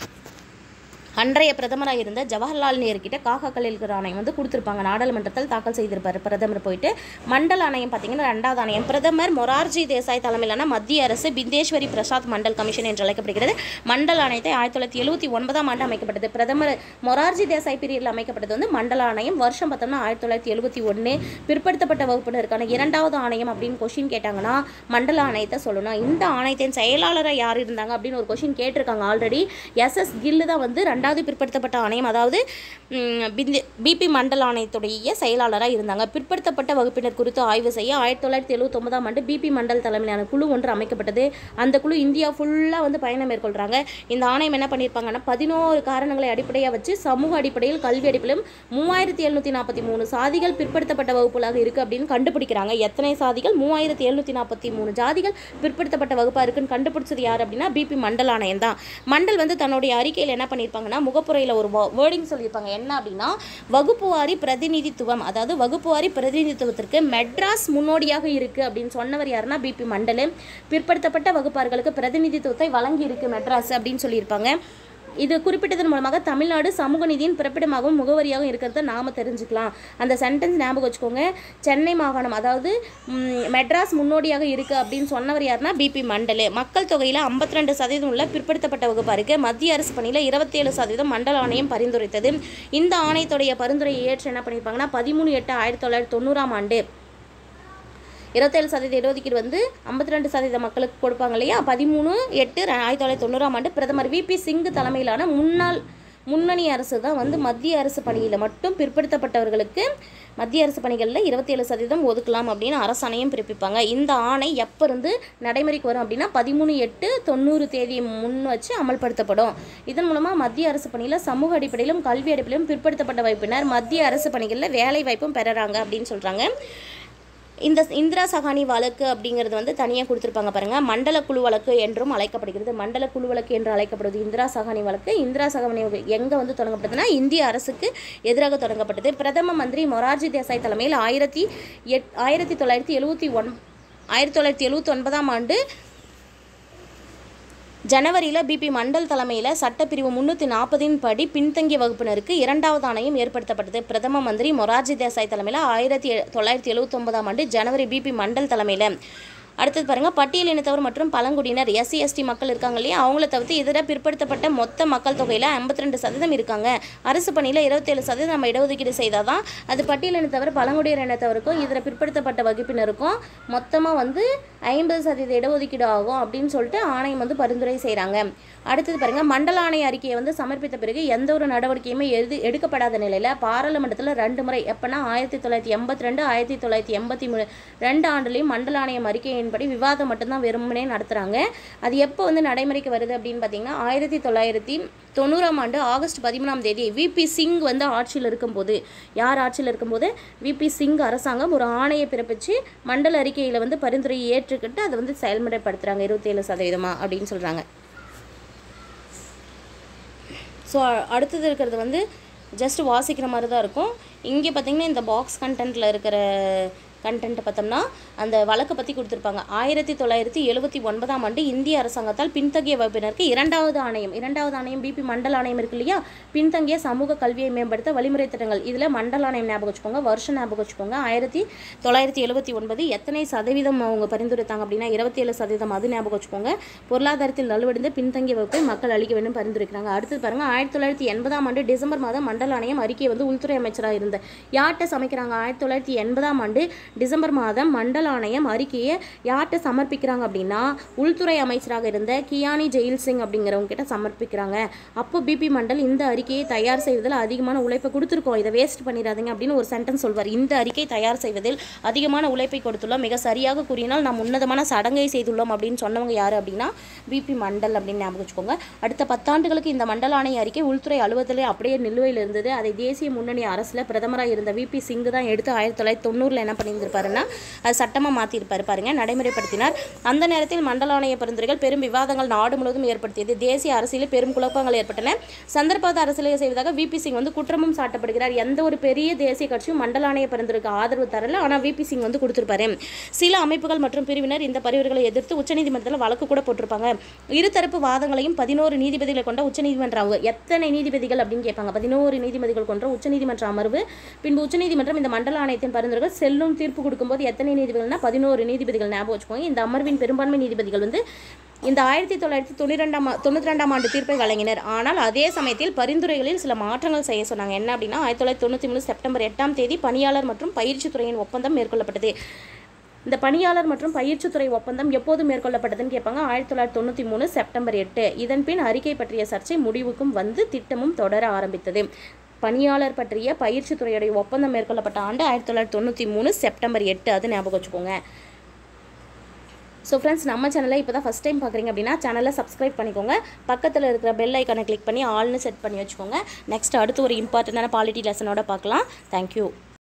அன்றைய பிரதமராக இருந்த ஜவஹர்லால் நேரு கிட்ட காகா கலேல்கர் ஆணையம் வந்து கொடுத்துருப்பாங்க நாடாளுமன்றத்தில் தாக்கல் செய்திருப்பார் பிரதமர் போயிட்டு மண்டல் ஆணையம் பார்த்தீங்கன்னா ரெண்டாவது ஆணையம் பிரதமர் மொரார்ஜி தேசாய் தலைமையிலான மத்திய அரசு பிந்தேஸ்வரி பிரசாத் மண்டல் கமிஷன் என்று அழைக்கப்படுகிறது மண்டல் ஆணையத்தை ஆயிரத்தி தொள்ளாயிரத்தி எழுபத்தி ஒன்பதாம் ஆண்டு அமைக்கப்பட்டது பிரதமர் மொரார்ஜி தேசாய் பீரியடில் அமைக்கப்பட்டது வந்து மண்டல ஆணையம் வருஷம் பார்த்தோம்னா ஆயிரத்தி தொள்ளாயிரத்தி எழுபத்தி ஒன்று பிற்படுத்தப்பட்ட வகுப்பினருக்கான இரண்டாவது ஆணையம் அப்படின்னு கொஷின் கேட்டாங்கன்னா மண்டல ஆணையத்தை சொல்லணும் இந்த ஆணையத்தின் செயலாளராக யார் இருந்தாங்க அப்படின்னு ஒரு கொஷின் கேட்டிருக்காங்க ஆல்ரெடி எஸ்எஸ் கில்லு தான் வந்து ரெண்டாவது பிற்படுத்தப்பட்ட ஆணையம் அதாவது பிபி மண்டல் ஆணையத்துடைய செயலாளராக இருந்தாங்க பிற்படுத்தப்பட்ட வகுப்பினர் குறித்து ஆய்வு செய்ய ஆயிரத்தி தொள்ளாயிரத்தி எழுபத்தொன்பதாம் ஆண்டு பிபி மண்டல் தலைமையிலான குழு ஒன்று அமைக்கப்பட்டது அந்த குழு இந்தியா ஃபுல்லாக வந்து பயணம் மேற்கொள்கிறாங்க இந்த ஆணையம் என்ன பண்ணியிருப்பாங்கன்னா பதினோரு காரணங்களை அடிப்படையாக வச்சு சமூக அடிப்படையில் கல்வி அடிப்படையிலும் மூவாயிரத்தி எழுநூற்றி நாற்பத்தி மூணு சாதிகள் பிற்படுத்தப்பட்ட வகுப்புகளாக இருக்குது அப்படின்னு கண்டுபிடிக்கிறாங்க எத்தனை சாதிகள் மூவாயிரத்தி எழுநூற்றி நாற்பத்தி மூணு ஜாதிகள் பிற்படுத்தப்பட்ட வகுப்பாக இருக்குன்னு கண்டுபிடிச்சது யார் அப்படின்னா பிபி மண்டல் ஆணையம் தான் மண்டல் வந்து தன்னுடைய அறிக்கையில் என்ன பண்ணியிருப்பாங்கன்னா முகப்புரையில் ஒரு வேர்டிங் சொல்லியிருப்பாங்க என்ன அப்படின்னா வகுப்புவாரி பிரதிநிதித்துவம் அதாவது வகுப்புவாரி பிரதிநிதித்துவத்திற்கு மெட்ராஸ் முன்னோடியாக இருக்குது அப்படின்னு சொன்னவர் யாருன்னா பிபி மண்டல் பிற்படுத்தப்பட்ட வகுப்பார்களுக்கு பிரதிநிதித்துவத்தை வழங்கி இருக்கு மெட்ராஸ் அப்படின்னு சொல்லியிருப்பாங்க இது குறிப்பிட்டதன் மூலமாக தமிழ்நாடு சமூக நீதியின் பிறப்பிடமாகவும் முகவரியாகவும் இருக்கிறத நாம தெரிஞ்சுக்கலாம் அந்த சென்டென்ஸ் ஞாபகம் வச்சுக்கோங்க சென்னை மாகாணம் அதாவது ம், மெட்ராஸ் முன்னோடியாக இருக்குது அப்படின்னு சொன்னவர் யாருன்னா பிபி மண்டல் மக்கள் தொகையில் 52% ரெண்டு சதவீதம் உள்ள பிற்படுத்தப்பட்ட வகுப்பாக இருக்குது மத்திய அரசு பணியில் இருபத்தேழு சதவீதம் மண்டல ஆணையம் பரிந்துரைத்தது இந்த ஆணையத்துடைய பரிந்துரையை ஏற்று என்ன பண்ணியிருப்பாங்கன்னா பதிமூணு எட்டு ஆயிரத்தி தொள்ளாயிரத்தி தொண்ணூறாம் ஆண்டு இருபத்தேழு சதவீத இடஒதுக்கீடு வந்து ஐம்பத்தி ரெண்டு சதவீத மக்களுக்கு கொடுப்பாங்க இல்லையா பதிமூணு எட்டு ரெ- ஆயிரத்தி தொள்ளாயிரத்தி தொண்ணூறாம் ஆண்டு பிரதமர் விபி சிங் தலைமையிலான முன்னாள் முன்னணி அரசு தான் வந்து மத்திய அரசு பணியில் மட்டும் பிற்படுத்தப்பட்டவர்களுக்கு மத்திய அரசு பணிகளில் இருபத்தேழு சதவீதம் ஒதுக்கலாம் அப்படின்னு அரசாணையம் பிறப்பிப்பாங்க இந்த ஆணை எப்போ இருந்து நடைமுறைக்கு வரும் அப்படின்னா பதிமூணு எட்டு தொண்ணூறு தேதி முன் வச்சு அமல்படுத்தப்படும் இதன் மூலமாக மத்திய அரசு பணியில் சமூக அடிப்படையிலும் கல்வி அடிப்படையிலும் பிற்படுத்தப்பட்ட வகுப்பினர் மத்திய அரசு பணிகளில் வேலை வாய்ப்பும் பெறுறாங்க அப்படின்னு சொல்கிறாங்க இந்த இந்திரா சகானி வழக்கு அப்படிங்கிறது வந்து தனியாக கொடுத்துருப்பாங்க பாருங்கள் மண்டல குழு வழக்கு என்றும் அழைக்கப்படுகிறது மண்டல குழு வழக்கு என்று அழைக்கப்படுவது இந்திரா சகானி வழக்கு இந்திரா சகானி எங்கே வந்து தொடங்கப்பட்டதுன்னா இந்திய அரசுக்கு எதிராக தொடங்கப்பட்டது பிரதம மந்திரி மொரார்ஜி தேசாய் தலைமையில் ஆயிரத்தி எட் ஆயிரத்தி தொள்ளாயிரத்தி எழுபத்தி ஒன் ஆயிரத்தி தொள்ளாயிரத்தி எழுபத்தி ஒன்பதாம் ஆண்டு ஜனவரியில் பிபி மண்டல் தலைமையில் சட்டப்பிரிவு முந்நூற்றி நாற்பதின் படி பின்தங்கிய வகுப்பினருக்கு இரண்டாவது ஆணையம் ஏற்படுத்தப்பட்டது பிரதம மந்திரி மொரார்ஜி தேசாய் தலைமையில் ஆயிரத்தி எ- தொள்ளாயிரத்தி எழுபத்தொன்பதாம் ஆண்டு ஜனவரி பிபி மண்டல் தலைமையில் அடுத்தது பாருங்கள் பட்டியலினத்தவர் மற்றும் பழங்குடியினர் எஸ்சி எஸ்டி மக்கள் இருக்காங்க இல்லையா அவங்கள தவிர்த்து இதர பிற்படுத்தப்பட்ட மொத்த மக்கள் தொகையில் 52% சதவீதம் இருக்காங்க அரசு பணியில் இருபத்தேழு சதவீதம் நம்ம இடஒதுக்கீடு செய்தால் தான் அது பட்டியலினத்தவர் பழங்குடியினத்தவருக்கும் இதர பிற்படுத்தப்பட்ட வகுப்பினருக்கும் மொத்தமாக வந்து ஐம்பது சதவீத இடஒதுக்கீடு ஆகும் அப்படின்னு சொல்லிட்டு ஆணையம் வந்து பரிந்துரை செய்கிறாங்க அடுத்தது பாருங்கள் மண்டல ஆணைய அறிக்கையை வந்து சமர்ப்பித்த பிறகு எந்த ஒரு நடவடிக்கையுமே எது எடுக்கப்படாத நிலையில் பாராளுமன்றத்தில் ரெண்டு முறை எப்போனா ஆயிரத்தி தொள்ளாயிரத்தி எண்பத்தி ரெண்டு ஆயிரத்தி தொள்ளாயிரத்தி எண்பத்தி மூணு ரெண்டு ஆண்டுலேயும் மண்டல ஆணையம் அறிக்கையின்படி விவாதம் மட்டும்தான் வெறுமனே நடத்துகிறாங்க அது எப்போ வந்து நடைமுறைக்கு வருது அப்படின்னு பார்த்தீங்கன்னா ஆயிரத்தி தொள்ளாயிரத்தி தொண்ணூறாம் ஆண்டு ஆகஸ்ட் பதிமூணாம் தேதி விபி சிங் வந்து ஆட்சியில் இருக்கும்போது யார் ஆட்சியில் இருக்கும்போது விபி சிங் அரசாங்கம் ஒரு ஆணையை பிறப்பிச்சு மண்டல அறிக்கையில் வந்து பரிந்துரையை ஏற்றுக்கிட்டு அதை வந்து செயல்முறைப்படுத்துகிறாங்க இருபத்தேழு சதவீதமாக அப்படின்னு சொல்கிறாங்க ஸோ அடுத்தது இருக்கிறது வந்து ஜஸ்ட் வாசிக்கிற மாதிரி தான் இருக்கும் இங்கே பார்த்தீங்கன்னா இந்த பாக்ஸ் கண்டென்ட்டில் இருக்கிற கண்டென்ட்டை பார்த்தோம்னா அந்த வழக்கை பற்றி கொடுத்துருப்பாங்க ஆயிரத்தி தொள்ளாயிரத்தி எழுபத்தி ஒன்பதாம் ஆண்டு இந்திய அரசாங்கத்தால் பின்தங்கிய வகுப்பினருக்கு இரண்டாவது ஆணையம் இரண்டாவது ஆணையம் பிபி மண்டல ஆணையம் இருக்கு இல்லையா பின்தங்கிய சமூக கல்வியை மேம்படுத்த வழிமுறை திட்டங்கள் இதில் மண்டல ஆணையம் ஞாபகம் வச்சுக்கோங்க வருஷம் ஞாபகம் வச்சுக்கோங்க ஆயிரத்தி தொள்ளாயிரத்தி எழுபத்தி ஒன்பது எத்தனை சதவீதம் அவங்க பரிந்துரைத்தாங்க அப்படின்னா இருபத்தி ஏழு சதவீதம் அது ஞாபகம் வச்சுக்கோங்க பொருளாதாரத்தில் நலுவடைந்த பின்தங்கிய வகுப்பை மக்கள் அளிக்க வேண்டும் பரிந்துரைக்கிறாங்க அடுத்தது பாருங்க ஆயிரத்தி தொள்ளாயிரத்தி எண்பதாம் ஆண்டு டிசம்பர் மாதம் மண்டல ஆணையம் அறிக்கையை வந்து உள்துறை அமைச்சராக இருந்த யார்கிட்ட சமைக்கிறாங்க ஆயிரத்தி தொள்ளாயிரத்தி எண்பதாம் ஆண்டு டிசம்பர் மாதம் மண்டல ஆணையம் அறிக்கையை யார்கிட்ட சமர்ப்பிக்கிறாங்க அப்படின்னா உள்துறை அமைச்சராக இருந்த கியானி ஜெயில் சிங் அப்படிங்கிறவங்க கிட்ட சமர்ப்பிக்கிறாங்க அப்போ பிபி மண்டல் இந்த அறிக்கையை தயார் செய்வதில் அதிகமான உழைப்பை கொடுத்துருக்கோம் இதை வேஸ்ட் பண்ணிடாதீங்க அப்படின்னு ஒரு சென்டென்ஸ் சொல்வார் இந்த அறிக்கை தயார் செய்வதில் அதிகமான உழைப்பை கொடுத்துள்ளோம் மிக சரியாக கூறினால் நாம் உன்னதமான சடங்கை செய்துள்ளோம் அப்படின்னு சொன்னவங்க யார் அப்படின்னா பிபி மண்டல் அப்படின்னு ஞாபகம் வச்சுக்கோங்க அடுத்த பத்தாண்டுகளுக்கு இந்த மண்டல ஆணைய அறிக்கை உள்துறை அலுவலகத்திலே அப்படியே நிலுவையில் இருந்தது அதை தேசிய முன்னணி அரசில் பிரதமராக இருந்த விபி சிங் தான் எடுத்து ஆயிரத்தி தொள்ளாயிரத்தி தொண்ணூறில் என்ன பண்ணியிருந்திருப்பாருன்னா அது சட்டமாக மாற்றிருப்பாரு பாருங்க நடைமுறைப்படுத்தினார் அந்த நேரத்தில் மண்டல ஆணைய பரிந்துரைகள் பெரும் விவாதங்கள் நாடு முழுவதும் ஏற்படுத்தியது தேசிய அரசியலில் பெரும் குழப்பங்கள் ஏற்பட்டன சந்தர்ப்பவாத அரசியலை செய்வதாக விபி சிங் வந்து குற்றமும் சாட்டப்படுகிறார் எந்த ஒரு பெரிய தேசிய கட்சியும் மண்டல ஆணைய பரிந்துரைக்கு ஆதரவு தரல ஆனால் விபி சிங் வந்து கொடுத்திருப்பாரு சில அமைப்புகள் மற்றும் பிரிவினர் இந்த பரிவுரைகளை எதிர்த்து உச்சநீதிமன்றத்தில் வழக்கு கூட போட்டிருப்பாங்க இருதரப்பு வாதங்களையும் பதினோரு நீதிபதிகளை கொண்ட உச்சநீதிமன்ற அமர்வு எத்தனை நீதிபதிகள் அப்படின்னு கேட்பாங்க பதினோரு நீதிபதிகள் கொண்ட உச்சநீதிமன்ற அமர்வு பின்பு உச்சநீதிமன்றம் இந்த மண்டல ஆணையத்தின் பரிந்துரைகள் செல்லும் தீர்ப்பு கொடுக்கும்போது எத்தனை நீதிபதிகள்னா பதினோரு நீதிபதிகள் ஞாபகம் வச்சுக்கோங்க இந்த அமர்வின் பெரும்பான்மை நீதிபதிகள் வந்து இந்த ஆயிரத்தி தொள்ளாயிரத்தி தொண்ணூரெண்டாம் தொண்ணூற்றி ரெண்டாம் ஆண்டு தீர்ப்பை வழங்கினர் ஆனால் அதே சமயத்தில் பரிந்துரைகளில் சில மாற்றங்கள் செய்ய சொன்னாங்க என்ன அப்படின்னா ஆயிரத்தி தொள்ளாயிரத்தி தொண்ணூற்றி மூணு செப்டம்பர் எட்டாம் தேதி பணியாளர் மற்றும் பயிற்சித் துறையின் ஒப்பந்தம் மேற்கொள்ளப்பட்டது இந்த பணியாளர் மற்றும் பயிற்சித்துறை ஒப்பந்தம் எப்போது மேற்கொள்ளப்பட்டதுன்னு கேட்பாங்க ஆயிரத்தி தொள்ளாயிரத்தி தொண்ணூற்றி மூணு செப்டம்பர் எட்டு இதன் பின் அறிக்கை பற்றிய சர்ச்சை முடிவுக்கும் வந்து திட்டமும் தொடர ஆரம்பித்தது பணியாளர் பற்றிய பயிற்சித்துறையுடைய ஒப்பந்தம் மேற்கொள்ளப்பட்ட ஆண்டு ஆயிரத்தி தொள்ளாயிரத்தி தொண்ணூற்றி மூணு செப்டம்பர் எட்டு அது ஞாபகம் வச்சுக்கோங்க ஸோ ஃப்ரெண்ட்ஸ் நம்ம சேனலை இப்போ தான் ஃபஸ்ட் டைம் பார்க்குறீங்க அப்படின்னா சேனலை சப்ஸ்கிரைப் பண்ணிக்கோங்க பக்கத்தில் இருக்கிற பெல் ஐக்கானை கிளிக் பண்ணி ஆல்னு செட் பண்ணி வச்சுக்கோங்க நெக்ஸ்ட் அடுத்து ஒரு இம்பார்ட்டண்டான பாலிட்டி லெசனோட பார்க்கலாம் தேங்க்யூ